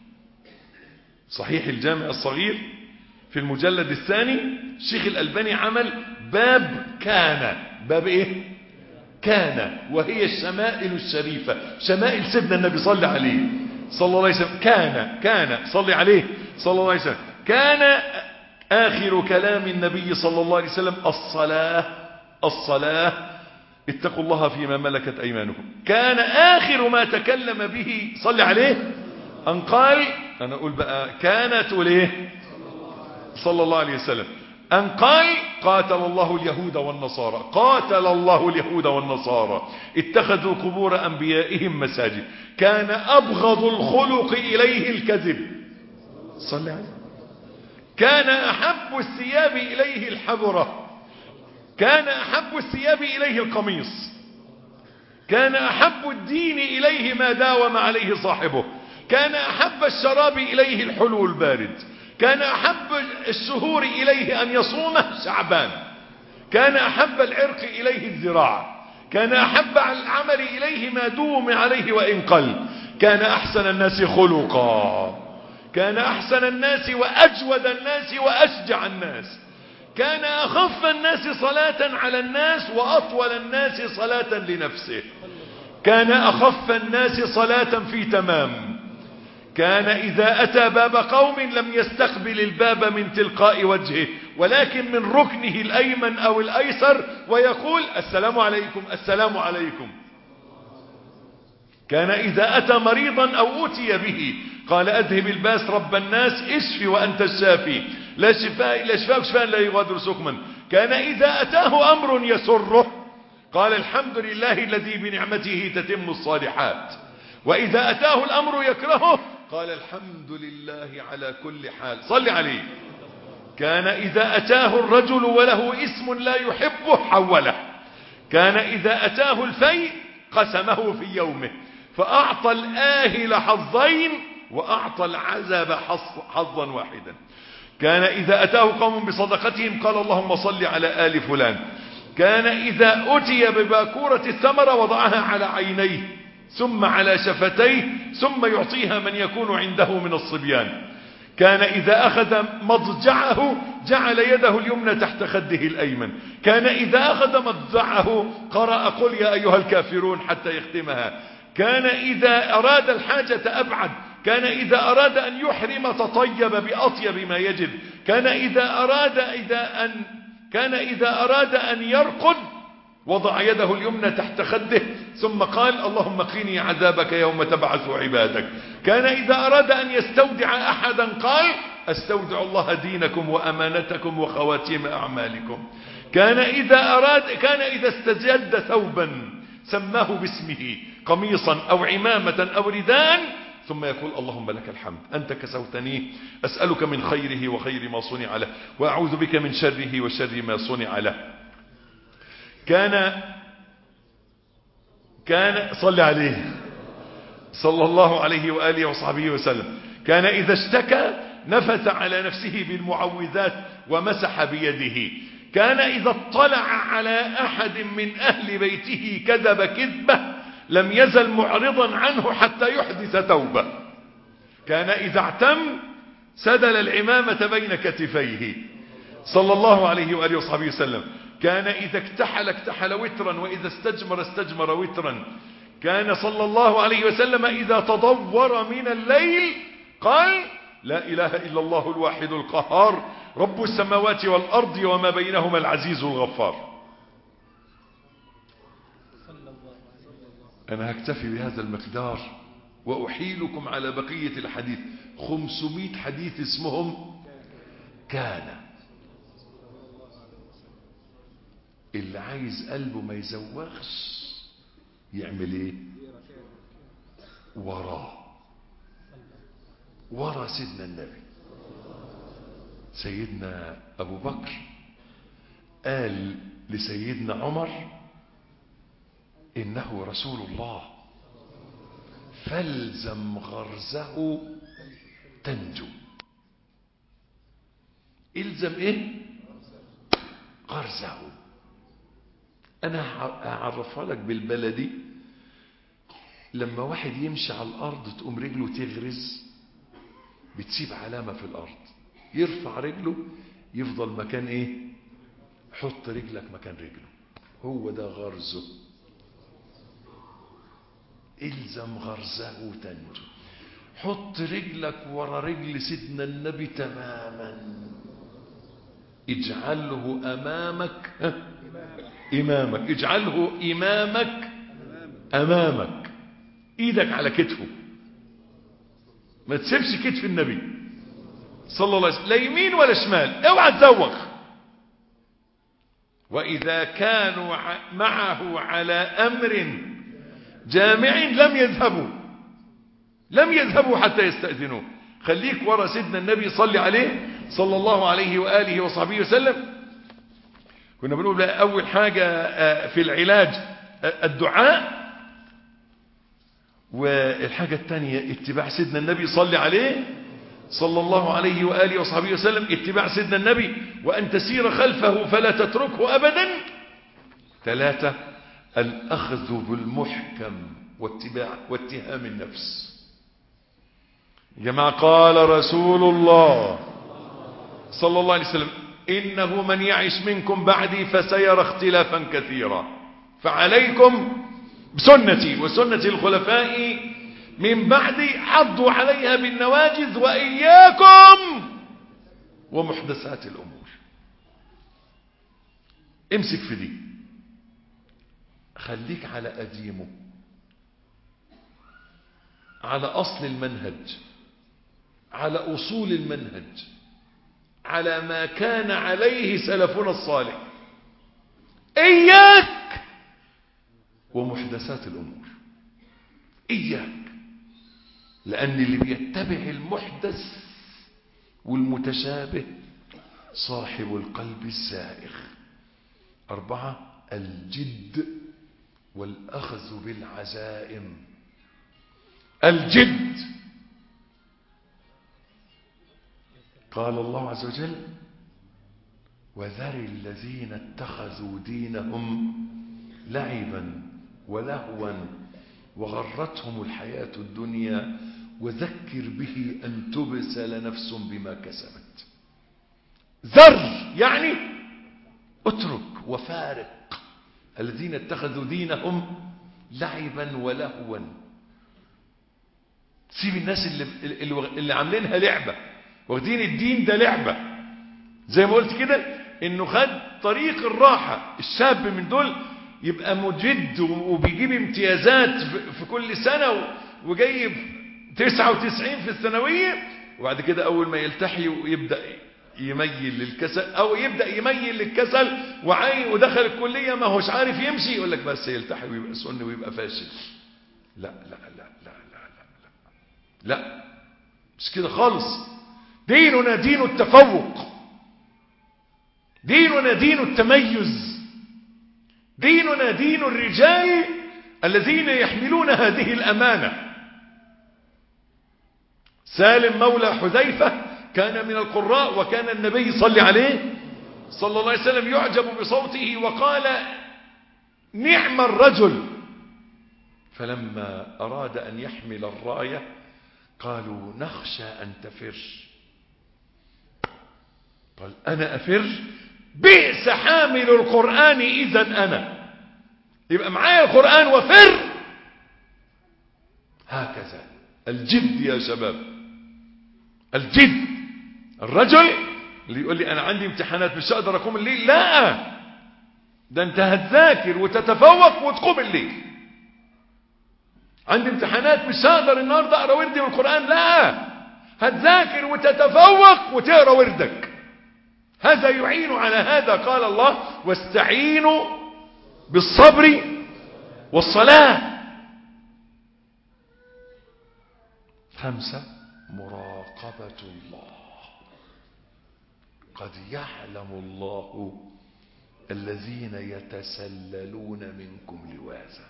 Speaker 3: صحيح الجامع الصغير في المجلد الثاني الشيخ الألباني عمل باب كان باب ايه كان وهي الشمائل الشريفة شمائل سيدنا النبي صلى عليه صلى الله عليه وسلم كان كان صلي عليه صلى الله عليه وسلم كان آخر كلام النبي صلى الله عليه وسلم الصلاة الصلاة اتقوا الله فيما ملكت أيمانكم كان آخر ما تكلم به صلي عليه أن قال أنا أقول بقى كانت وليه صلى الله عليه وسلم أن قال قاتل الله اليهود والنصارى قاتل الله اليهود والنصارى اتخذوا قبور أنبيائهم مساجد كان أبغض الخلق إليه الكذب صلى عليه كان أحب الثياب إليه الحبرة كان أحب الثياب إليه القميص كان أحب الدين إليه ما داوم عليه صاحبه كان أحب الشراب إليه الحلو البارد كان أحب الشهور إليه أن يصومه شعبان كان أحب العرق إليه الذراع كان أحب العمل إليه ما دوم عليه وإن قل كان أحسن الناس خلقا كان أحسن الناس وأجود الناس وأشجع الناس كان أخف الناس صلاة على الناس وأطول الناس صلاة لنفسه كان أخف الناس صلاة في تمام كان إذا أتى باب قوم لم يستقبل الباب من تلقاء وجهه ولكن من ركنه الأيمن أو الأيسر ويقول السلام عليكم السلام عليكم كان إذا أتى مريضا أو أتي به قال أذهب الباس رب الناس اشفي وأنت الشافي لا شفاء إلا شفاء شفاء لا يغادر سقما كان إذا أتاه أمر يسره قال الحمد لله الذي بنعمته تتم الصالحات وإذا أتاه الأمر يكرهه قال الحمد لله على كل حال صل عليه كان إذا أتاه الرجل وله اسم لا يحبه حوله كان إذا أتاه الفيء قسمه في يومه فأعطى الآهل حظين وأعطى العذاب حظا واحدا كان إذا أتاه قوم بصدقتهم قال اللهم صل على آل فلان كان إذا أتي بباكورة الثمرة وضعها على عينيه ثم على شفتيه ثم يعطيها من يكون عنده من الصبيان كان إذا أخذ مضجعه جعل يده اليمنى تحت خده الأيمن كان إذا أخذ مضجعه قرأ قل يا أيها الكافرون حتى يختمها كان إذا أراد الحاجة أبعد كان إذا أراد أن يحرم تطيب بأطيب ما يجد كان إذا أراد إذا أن كان إذا أراد أن يرقد وضع يده اليمنى تحت خده ثم قال اللهم قيني عذابك يوم تبعث عبادك كان إذا أراد أن يستودع أحدا قال استودع الله دينكم وأمانتكم وخواتيم أعمالكم كان إذا أراد كان إذا استجد ثوبا سماه باسمه قميصا أو عمامة أو رداء ثم يقول اللهم لك الحمد أنت كسوتنيه أسألك من خيره وخير ما صنع له وأعوذ بك من شره وشر ما صنع له كان كان صلى عليه صلى الله عليه وآله وصحبه وسلم كان إذا اشتكى نفث على نفسه بالمعوذات ومسح بيده كان إذا اطلع على أحد من أهل بيته كذب كذبة لم يزل معرضا عنه حتى يحدث توبة كان إذا اعتم سدل العمامة بين كتفيه صلى الله عليه وآله وصحبه وسلم كان إذا اكتحل اكتحل وترا وإذا استجمر استجمر وترا كان صلى الله عليه وسلم إذا تضور من الليل قال لا إله إلا الله الواحد القهار رب السماوات والأرض وما بينهما العزيز الغفار أنا هكتفي بهذا المقدار وأحيلكم على بقية الحديث خمسمائة حديث اسمهم كان اللي عايز قلبه ما يزوغش يعمل ايه وراه ورا سيدنا النبي سيدنا ابو بكر قال لسيدنا عمر انه رسول الله فالزم غرزه تنجو الزم ايه غرزه انا هعرفها لك بالبلدي لما واحد يمشي على الأرض تقوم رجله تغرز بتسيب علامة في الأرض يرفع رجله يفضل مكان ايه حط رجلك مكان رجله هو ده غرزه الزم غرزه تنجو حط رجلك ورا رجل سيدنا النبي تماما اجعله امامك ها؟ امامك اجعله امامك امامك ايدك على كتفه ما تسيبش كتف النبي صلى الله عليه وسلم لا يمين ولا شمال اوعى تزوغ واذا كانوا ع- معه على امر جامع لم يذهبوا لم يذهبوا حتى يستأذنوه خليك ورا سيدنا النبي صلي عليه صلى الله عليه وآله وصحبه وسلم كنا بنقول بقى أول حاجة آه، في العلاج آه، الدعاء والحاجة الثانية اتباع سيدنا النبي صلي عليه صلى الله عليه وآله وصحبه وسلم اتباع سيدنا النبي وأن تسير خلفه فلا تتركه أبدا ثلاثة الأخذ بالمحكم واتباع واتهام النفس يا جماعة قال رسول الله صلى الله عليه وسلم إنه من يعش منكم بعدي فسيرى اختلافا كثيرا فعليكم بسنتي وسنة الخلفاء من بعدي عضوا عليها بالنواجذ وإياكم ومحدثات الأمور امسك في دي خليك على قديمه على أصل المنهج على أصول المنهج على ما كان عليه سلفنا الصالح إياك ومحدثات الأمور إياك لأن اللي بيتبع المحدث والمتشابه صاحب القلب الزائغ أربعة الجد والأخذ بالعزائم الجد قال الله عز وجل وذر الذين اتخذوا دينهم لعبا ولهوا وغرتهم الحياة الدنيا وذكر به أن تبسل نفس بما كسبت ذر يعني اترك وفارق الذين اتخذوا دينهم لعبا ولهوا سيب الناس اللي, اللي, اللي عاملينها لعبة واخدين الدين ده لعبة زي ما قلت كده انه خد طريق الراحة الشاب من دول يبقى مجد وبيجيب امتيازات في كل سنة وجايب 99 في الثانوية وبعد كده اول ما يلتحي ويبدأ يميل للكسل او يبدأ يميل للكسل وعاي ودخل الكلية ما هوش عارف يمشي يقول لك بس يلتحي ويبقى سني ويبقى فاشل لا لا لا لا لا لا لا, لا. مش كده خالص ديننا دين التفوق ديننا دين التميز ديننا دين الرجال الذين يحملون هذه الأمانة سالم مولى حذيفة كان من القراء وكان النبي صلى عليه صلى الله عليه وسلم يعجب بصوته وقال نعم الرجل فلما أراد أن يحمل الراية قالوا نخشى أن تفر قال أنا أفر بئس حامل القرآن إذا أنا يبقى معايا القرآن وفر هكذا الجد يا شباب الجد الرجل اللي يقول لي أنا عندي امتحانات مش هقدر أقوم الليل لا ده أنت هتذاكر وتتفوق وتقوم الليل عندي امتحانات مش هقدر النهارده اقرا وردي من القران لا هتذاكر وتتفوق وتقرا وردك هذا يعين على هذا قال الله واستعينوا بالصبر والصلاه خمسه مراقبه الله قد يعلم الله الذين يتسللون منكم لواذا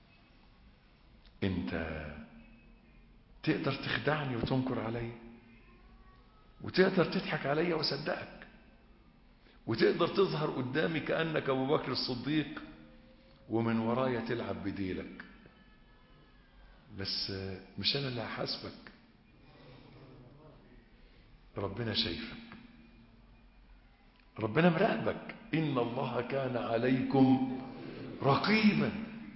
Speaker 3: انت تقدر تخدعني وتنكر علي وتقدر تضحك علي وصدقك وتقدر تظهر قدامي كأنك أبو بكر الصديق ومن ورايا تلعب بديلك بس مش أنا اللي هحاسبك ربنا شايفك ربنا مراقبك إن الله كان عليكم رقيبا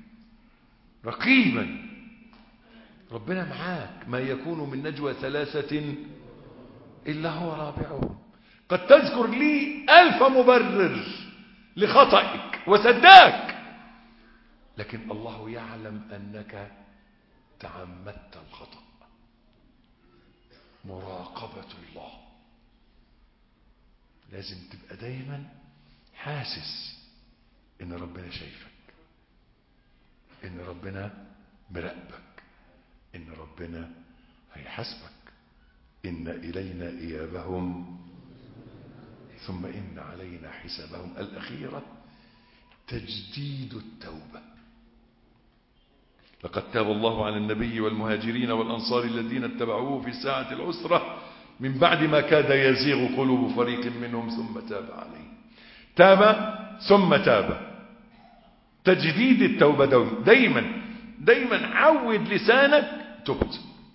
Speaker 3: رقيبا ربنا معاك ما يكون من نجوى ثلاثة إلا هو رابعهم قد تذكر لي ألف مبرر لخطئك وسداك لكن الله يعلم أنك تعمدت الخطأ مراقبة الله لازم تبقى دايما حاسس ان ربنا شايفك ان ربنا مراقبك ان ربنا هيحاسبك ان الينا ايابهم ثم ان علينا حسابهم الاخيره تجديد التوبه لقد تاب الله على النبي والمهاجرين والأنصار الذين اتبعوه في ساعة العسرة من بعد ما كاد يزيغ قلوب فريق منهم ثم تاب عليه تاب ثم تاب تجديد التوبة دايما دايما عود لسانك تبت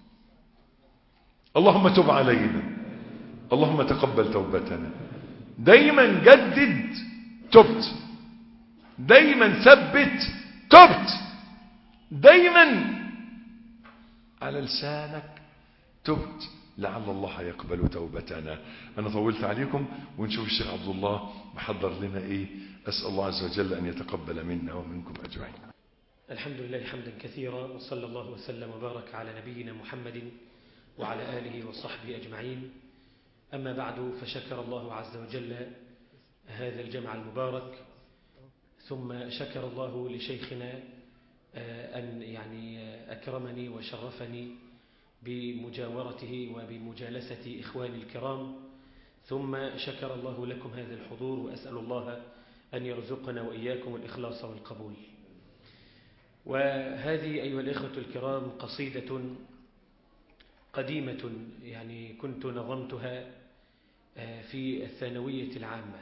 Speaker 3: اللهم تب علينا اللهم تقبل توبتنا دايما جدد تبت دايما ثبت تبت دايما على لسانك تبت لعل الله يقبل توبتنا أنا طولت عليكم ونشوف الشيخ عبد الله محضر لنا إيه أسأل الله عز وجل أن يتقبل منا ومنكم أجمعين
Speaker 4: الحمد لله حمدا كثيرا وصلى الله وسلم وبارك على نبينا محمد وعلى آله وصحبه أجمعين أما بعد فشكر الله عز وجل هذا الجمع المبارك ثم شكر الله لشيخنا أن يعني أكرمني وشرفني بمجاورته وبمجالسة إخواني الكرام ثم شكر الله لكم هذا الحضور وأسأل الله أن يرزقنا وإياكم الإخلاص والقبول وهذه أيها الإخوة الكرام قصيدة قديمة يعني كنت نظمتها في الثانوية العامة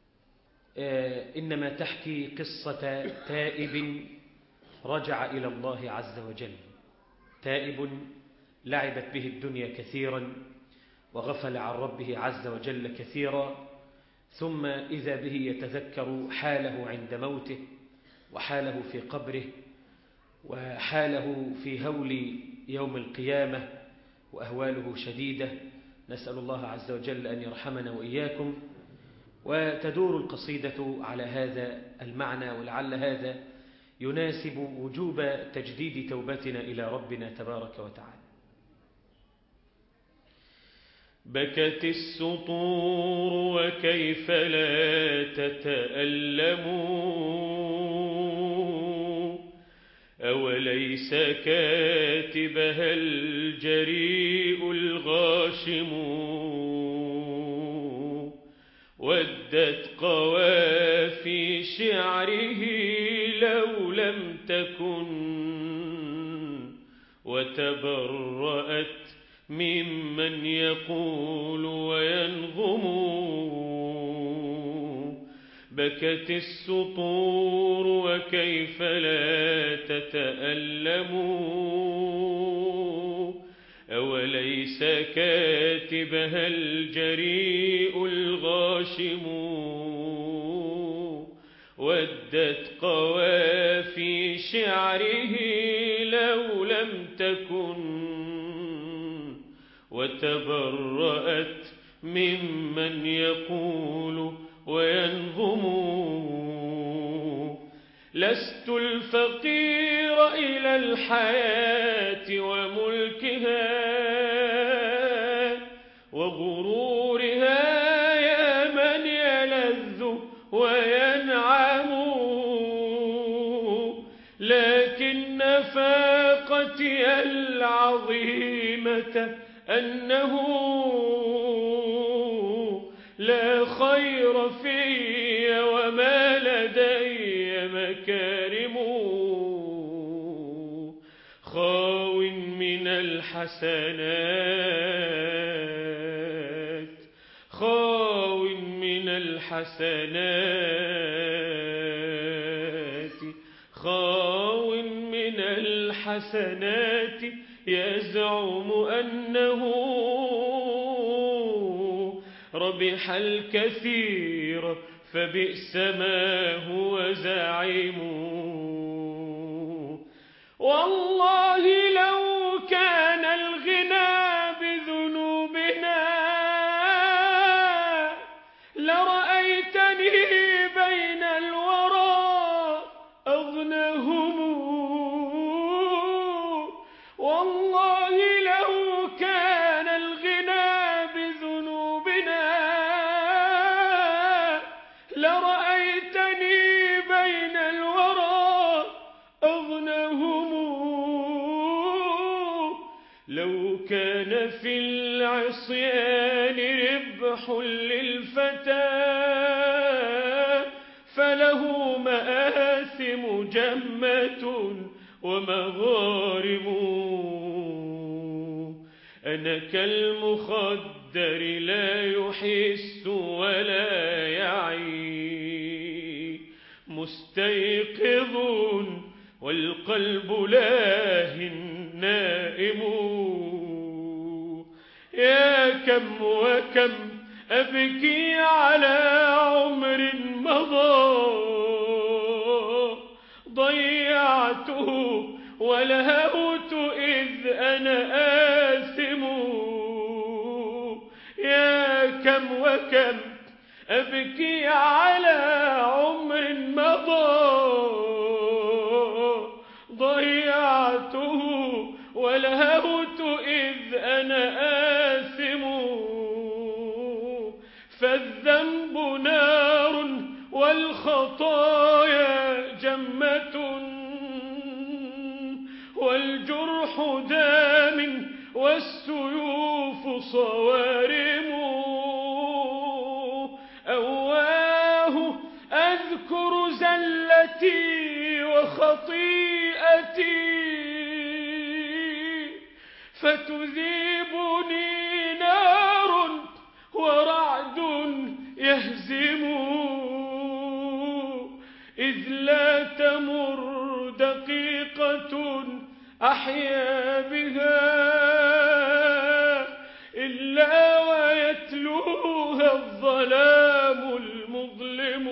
Speaker 4: إنما تحكي قصة تائب رجع إلى الله عز وجل تائب لعبت به الدنيا كثيرا وغفل عن ربه عز وجل كثيرا ثم إذا به يتذكر حاله عند موته وحاله في قبره وحاله في هول يوم القيامة وأهواله شديدة نسأل الله عز وجل أن يرحمنا وإياكم وتدور القصيدة على هذا المعنى ولعل هذا يناسب وجوب تجديد توبتنا إلى ربنا تبارك وتعالى
Speaker 2: بكت السطور وكيف لا تتألم أوليس كاتبها الجريء الغاشم ودت قوافي شعره لو لم تكن وتبرأت ممن يقول وينظم بكت السطور وكيف لا تتألم أوليس كاتبها الجريء الغاشم ودت قوافي شعره لو لم تكن وتبرأت ممن يقول وينظم لست الفقير إلى الحياة وملكها وغرورها يا من يلذ وينعم لكن نفاقتي العظيمة أنه لا خير في وما لدي مكارم خاو من الحسنات خاو من الحسنات خاو من الحسنات يزعم أنه ربح الكثير فبئس ما هو زعيم والله لو كان الغنى بذنوبنا لرأيتني بين الورى أغنهم والله لو كان الغنى بذنوبنا لرأيتني بين الورى أغنهم لو كان في العصيان ربح للفتى فله مآثم جمة ومغارم أنا كالمخدر لا يحس ولا يعي مستيقظ والقلب لاه نائم يا كم وكم أبكي على عمر مضى ضيعته ولهوت إذ أنا آثم يا كم وكم أبكي على عمر مضى ضيعته ولهوت إذ أنا آثم فالذنب نار والخطايا جمة والجرح دام والسيوف صوارم أواه أذكر زلتي وخطيئتي فتذيبني نار ورعد يهزم إذ لا تمر دقيقة أحيا بها إلا ويتلوها الظلام المظلم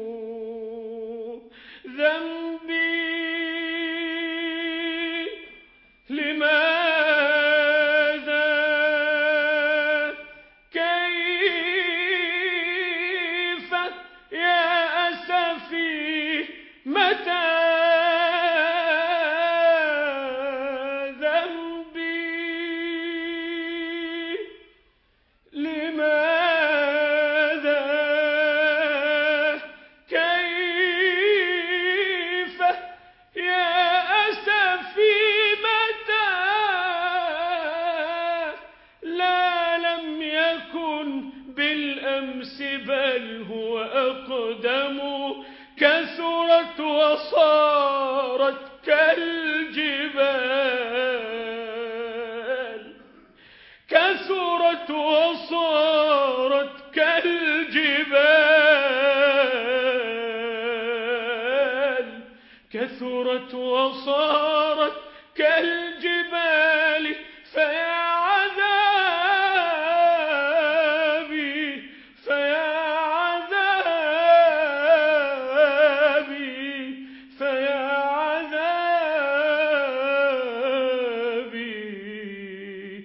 Speaker 2: ذنبي لماذا كيف يا أسفي متى ذنبي لماذا كيف يا أسفي متى لا لم يكن بالأمس بل هو أقدم كثرت وصارت كالجبال كثرت وصارت كالجبال كثرت وصارت كالجبال فيا عذابي فيا عذابي فيا عذابي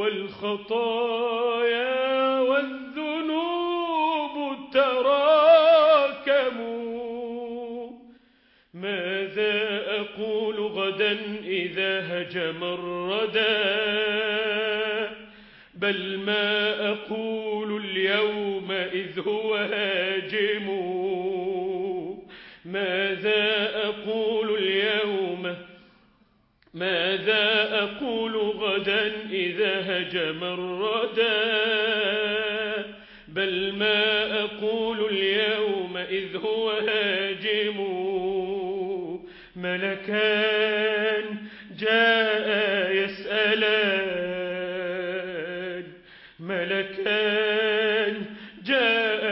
Speaker 2: والخطايا والذنوب تراكموا ماذا أقول غدا إذا هجم الردى بل ما أقول اليوم إذ هو هاجم ماذا أقول اليوم ماذا أقول غدا إذا هجم الردى بل ما أقول اليوم إذ هو هاجم ملكان جاء يسألان ملكان جاء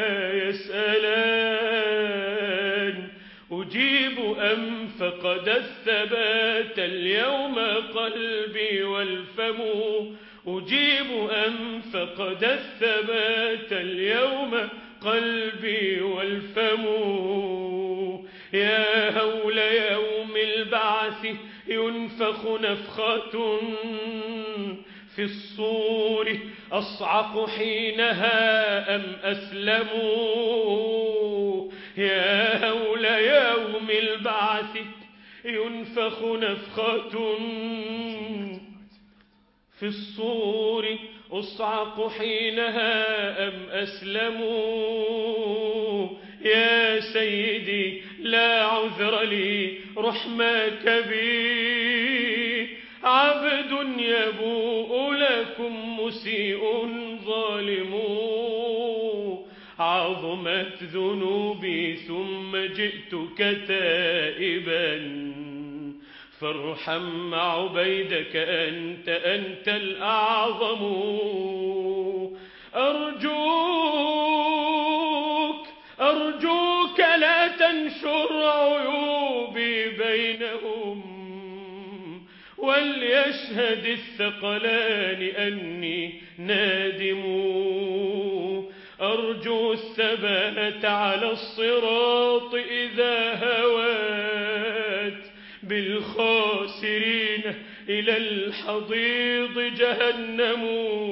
Speaker 2: يسألان أجيب أم فقد الثبات اليوم قلبي والفم أجيب أم فقد الثبات اليوم قلبي والفم يا هول يوم البعث ينفخ نفخة في الصور أصعق حينها أم أسلموا يا هول يوم البعث ينفخ نفخة في الصور أصعق حينها أم أسلموا يا سيدي لا عذر لي رحمك بي عبد يبوء لكم مسيء ظالم عظمت ذنوبي ثم جئتك تائبا فارحم عبيدك أنت أنت الأعظم أرجوك أرجوك لا تنشر عيوبي بينهم وليشهد الثقلان أني نادم أرجو الثبات على الصراط إذا هوات بالخاسرين إلى الحضيض جهنم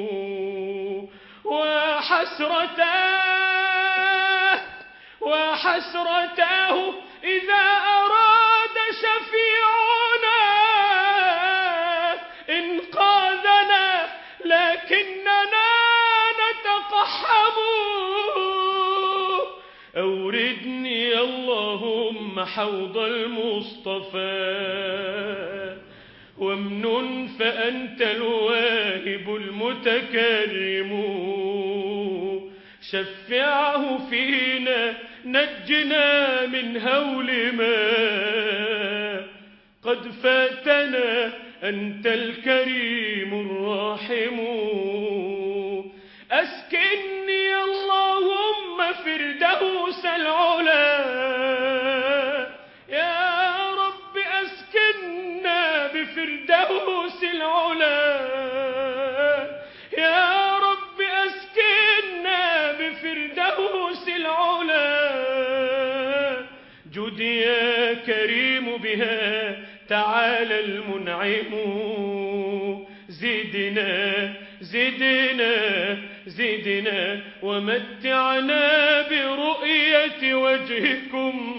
Speaker 2: وحسرتاه وحسرتاه إذا أراد شفيعنا إنقاذنا لكننا نتقحم أوردني اللهم حوض المصطفى وامنن فأنت الواهب المتكرم شفعه فينا نجنا من هول ما قد فاتنا أنت الكريم الراحم أسكني اللهم فردوس العلا يا رب أسكننا بفردوس العلا يا رب أسكننا بفردوس العلا جد يا كريم بها تعالى المنعم زدنا زدنا زدنا ومتعنا برؤية وجهكم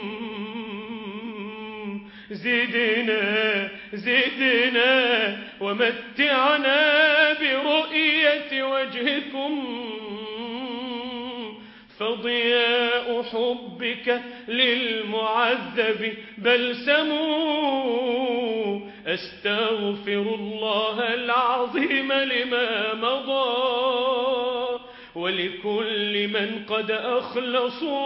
Speaker 2: زدنا زدنا ومتعنا برؤية وجهكم فضياء حبك للمعذب بلسم أستغفر الله العظيم لما مضى ولكل من قد أخلصوا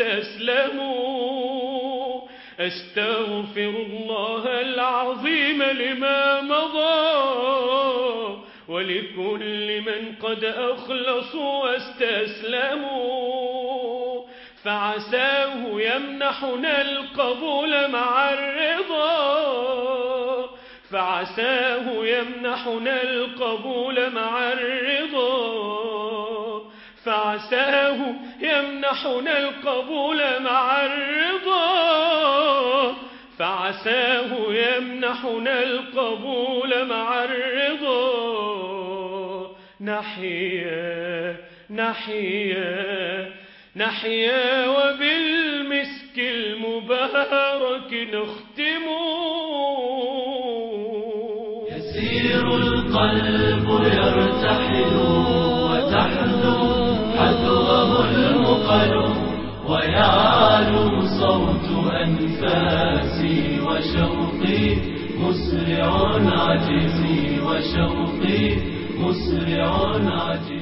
Speaker 2: واستسلموا أستغفر الله العظيم لما مضى ولكل من قد أخلصوا واستسلموا فعساه يمنحنا القبول مع الرضا فعساه يمنحنا القبول مع الرضا فعساه يمنحنا القبول مع الرضا فعساه يمنحنا القبول مع الرضا نحيا نحيا نحيا وبالمسك المبارك نختم
Speaker 1: يسير القلب يرتحل وتحلو حذوه المقل ويعلو صوت أنفاسي وشوقي مسرع عجزي وشوقي مسرع عجزي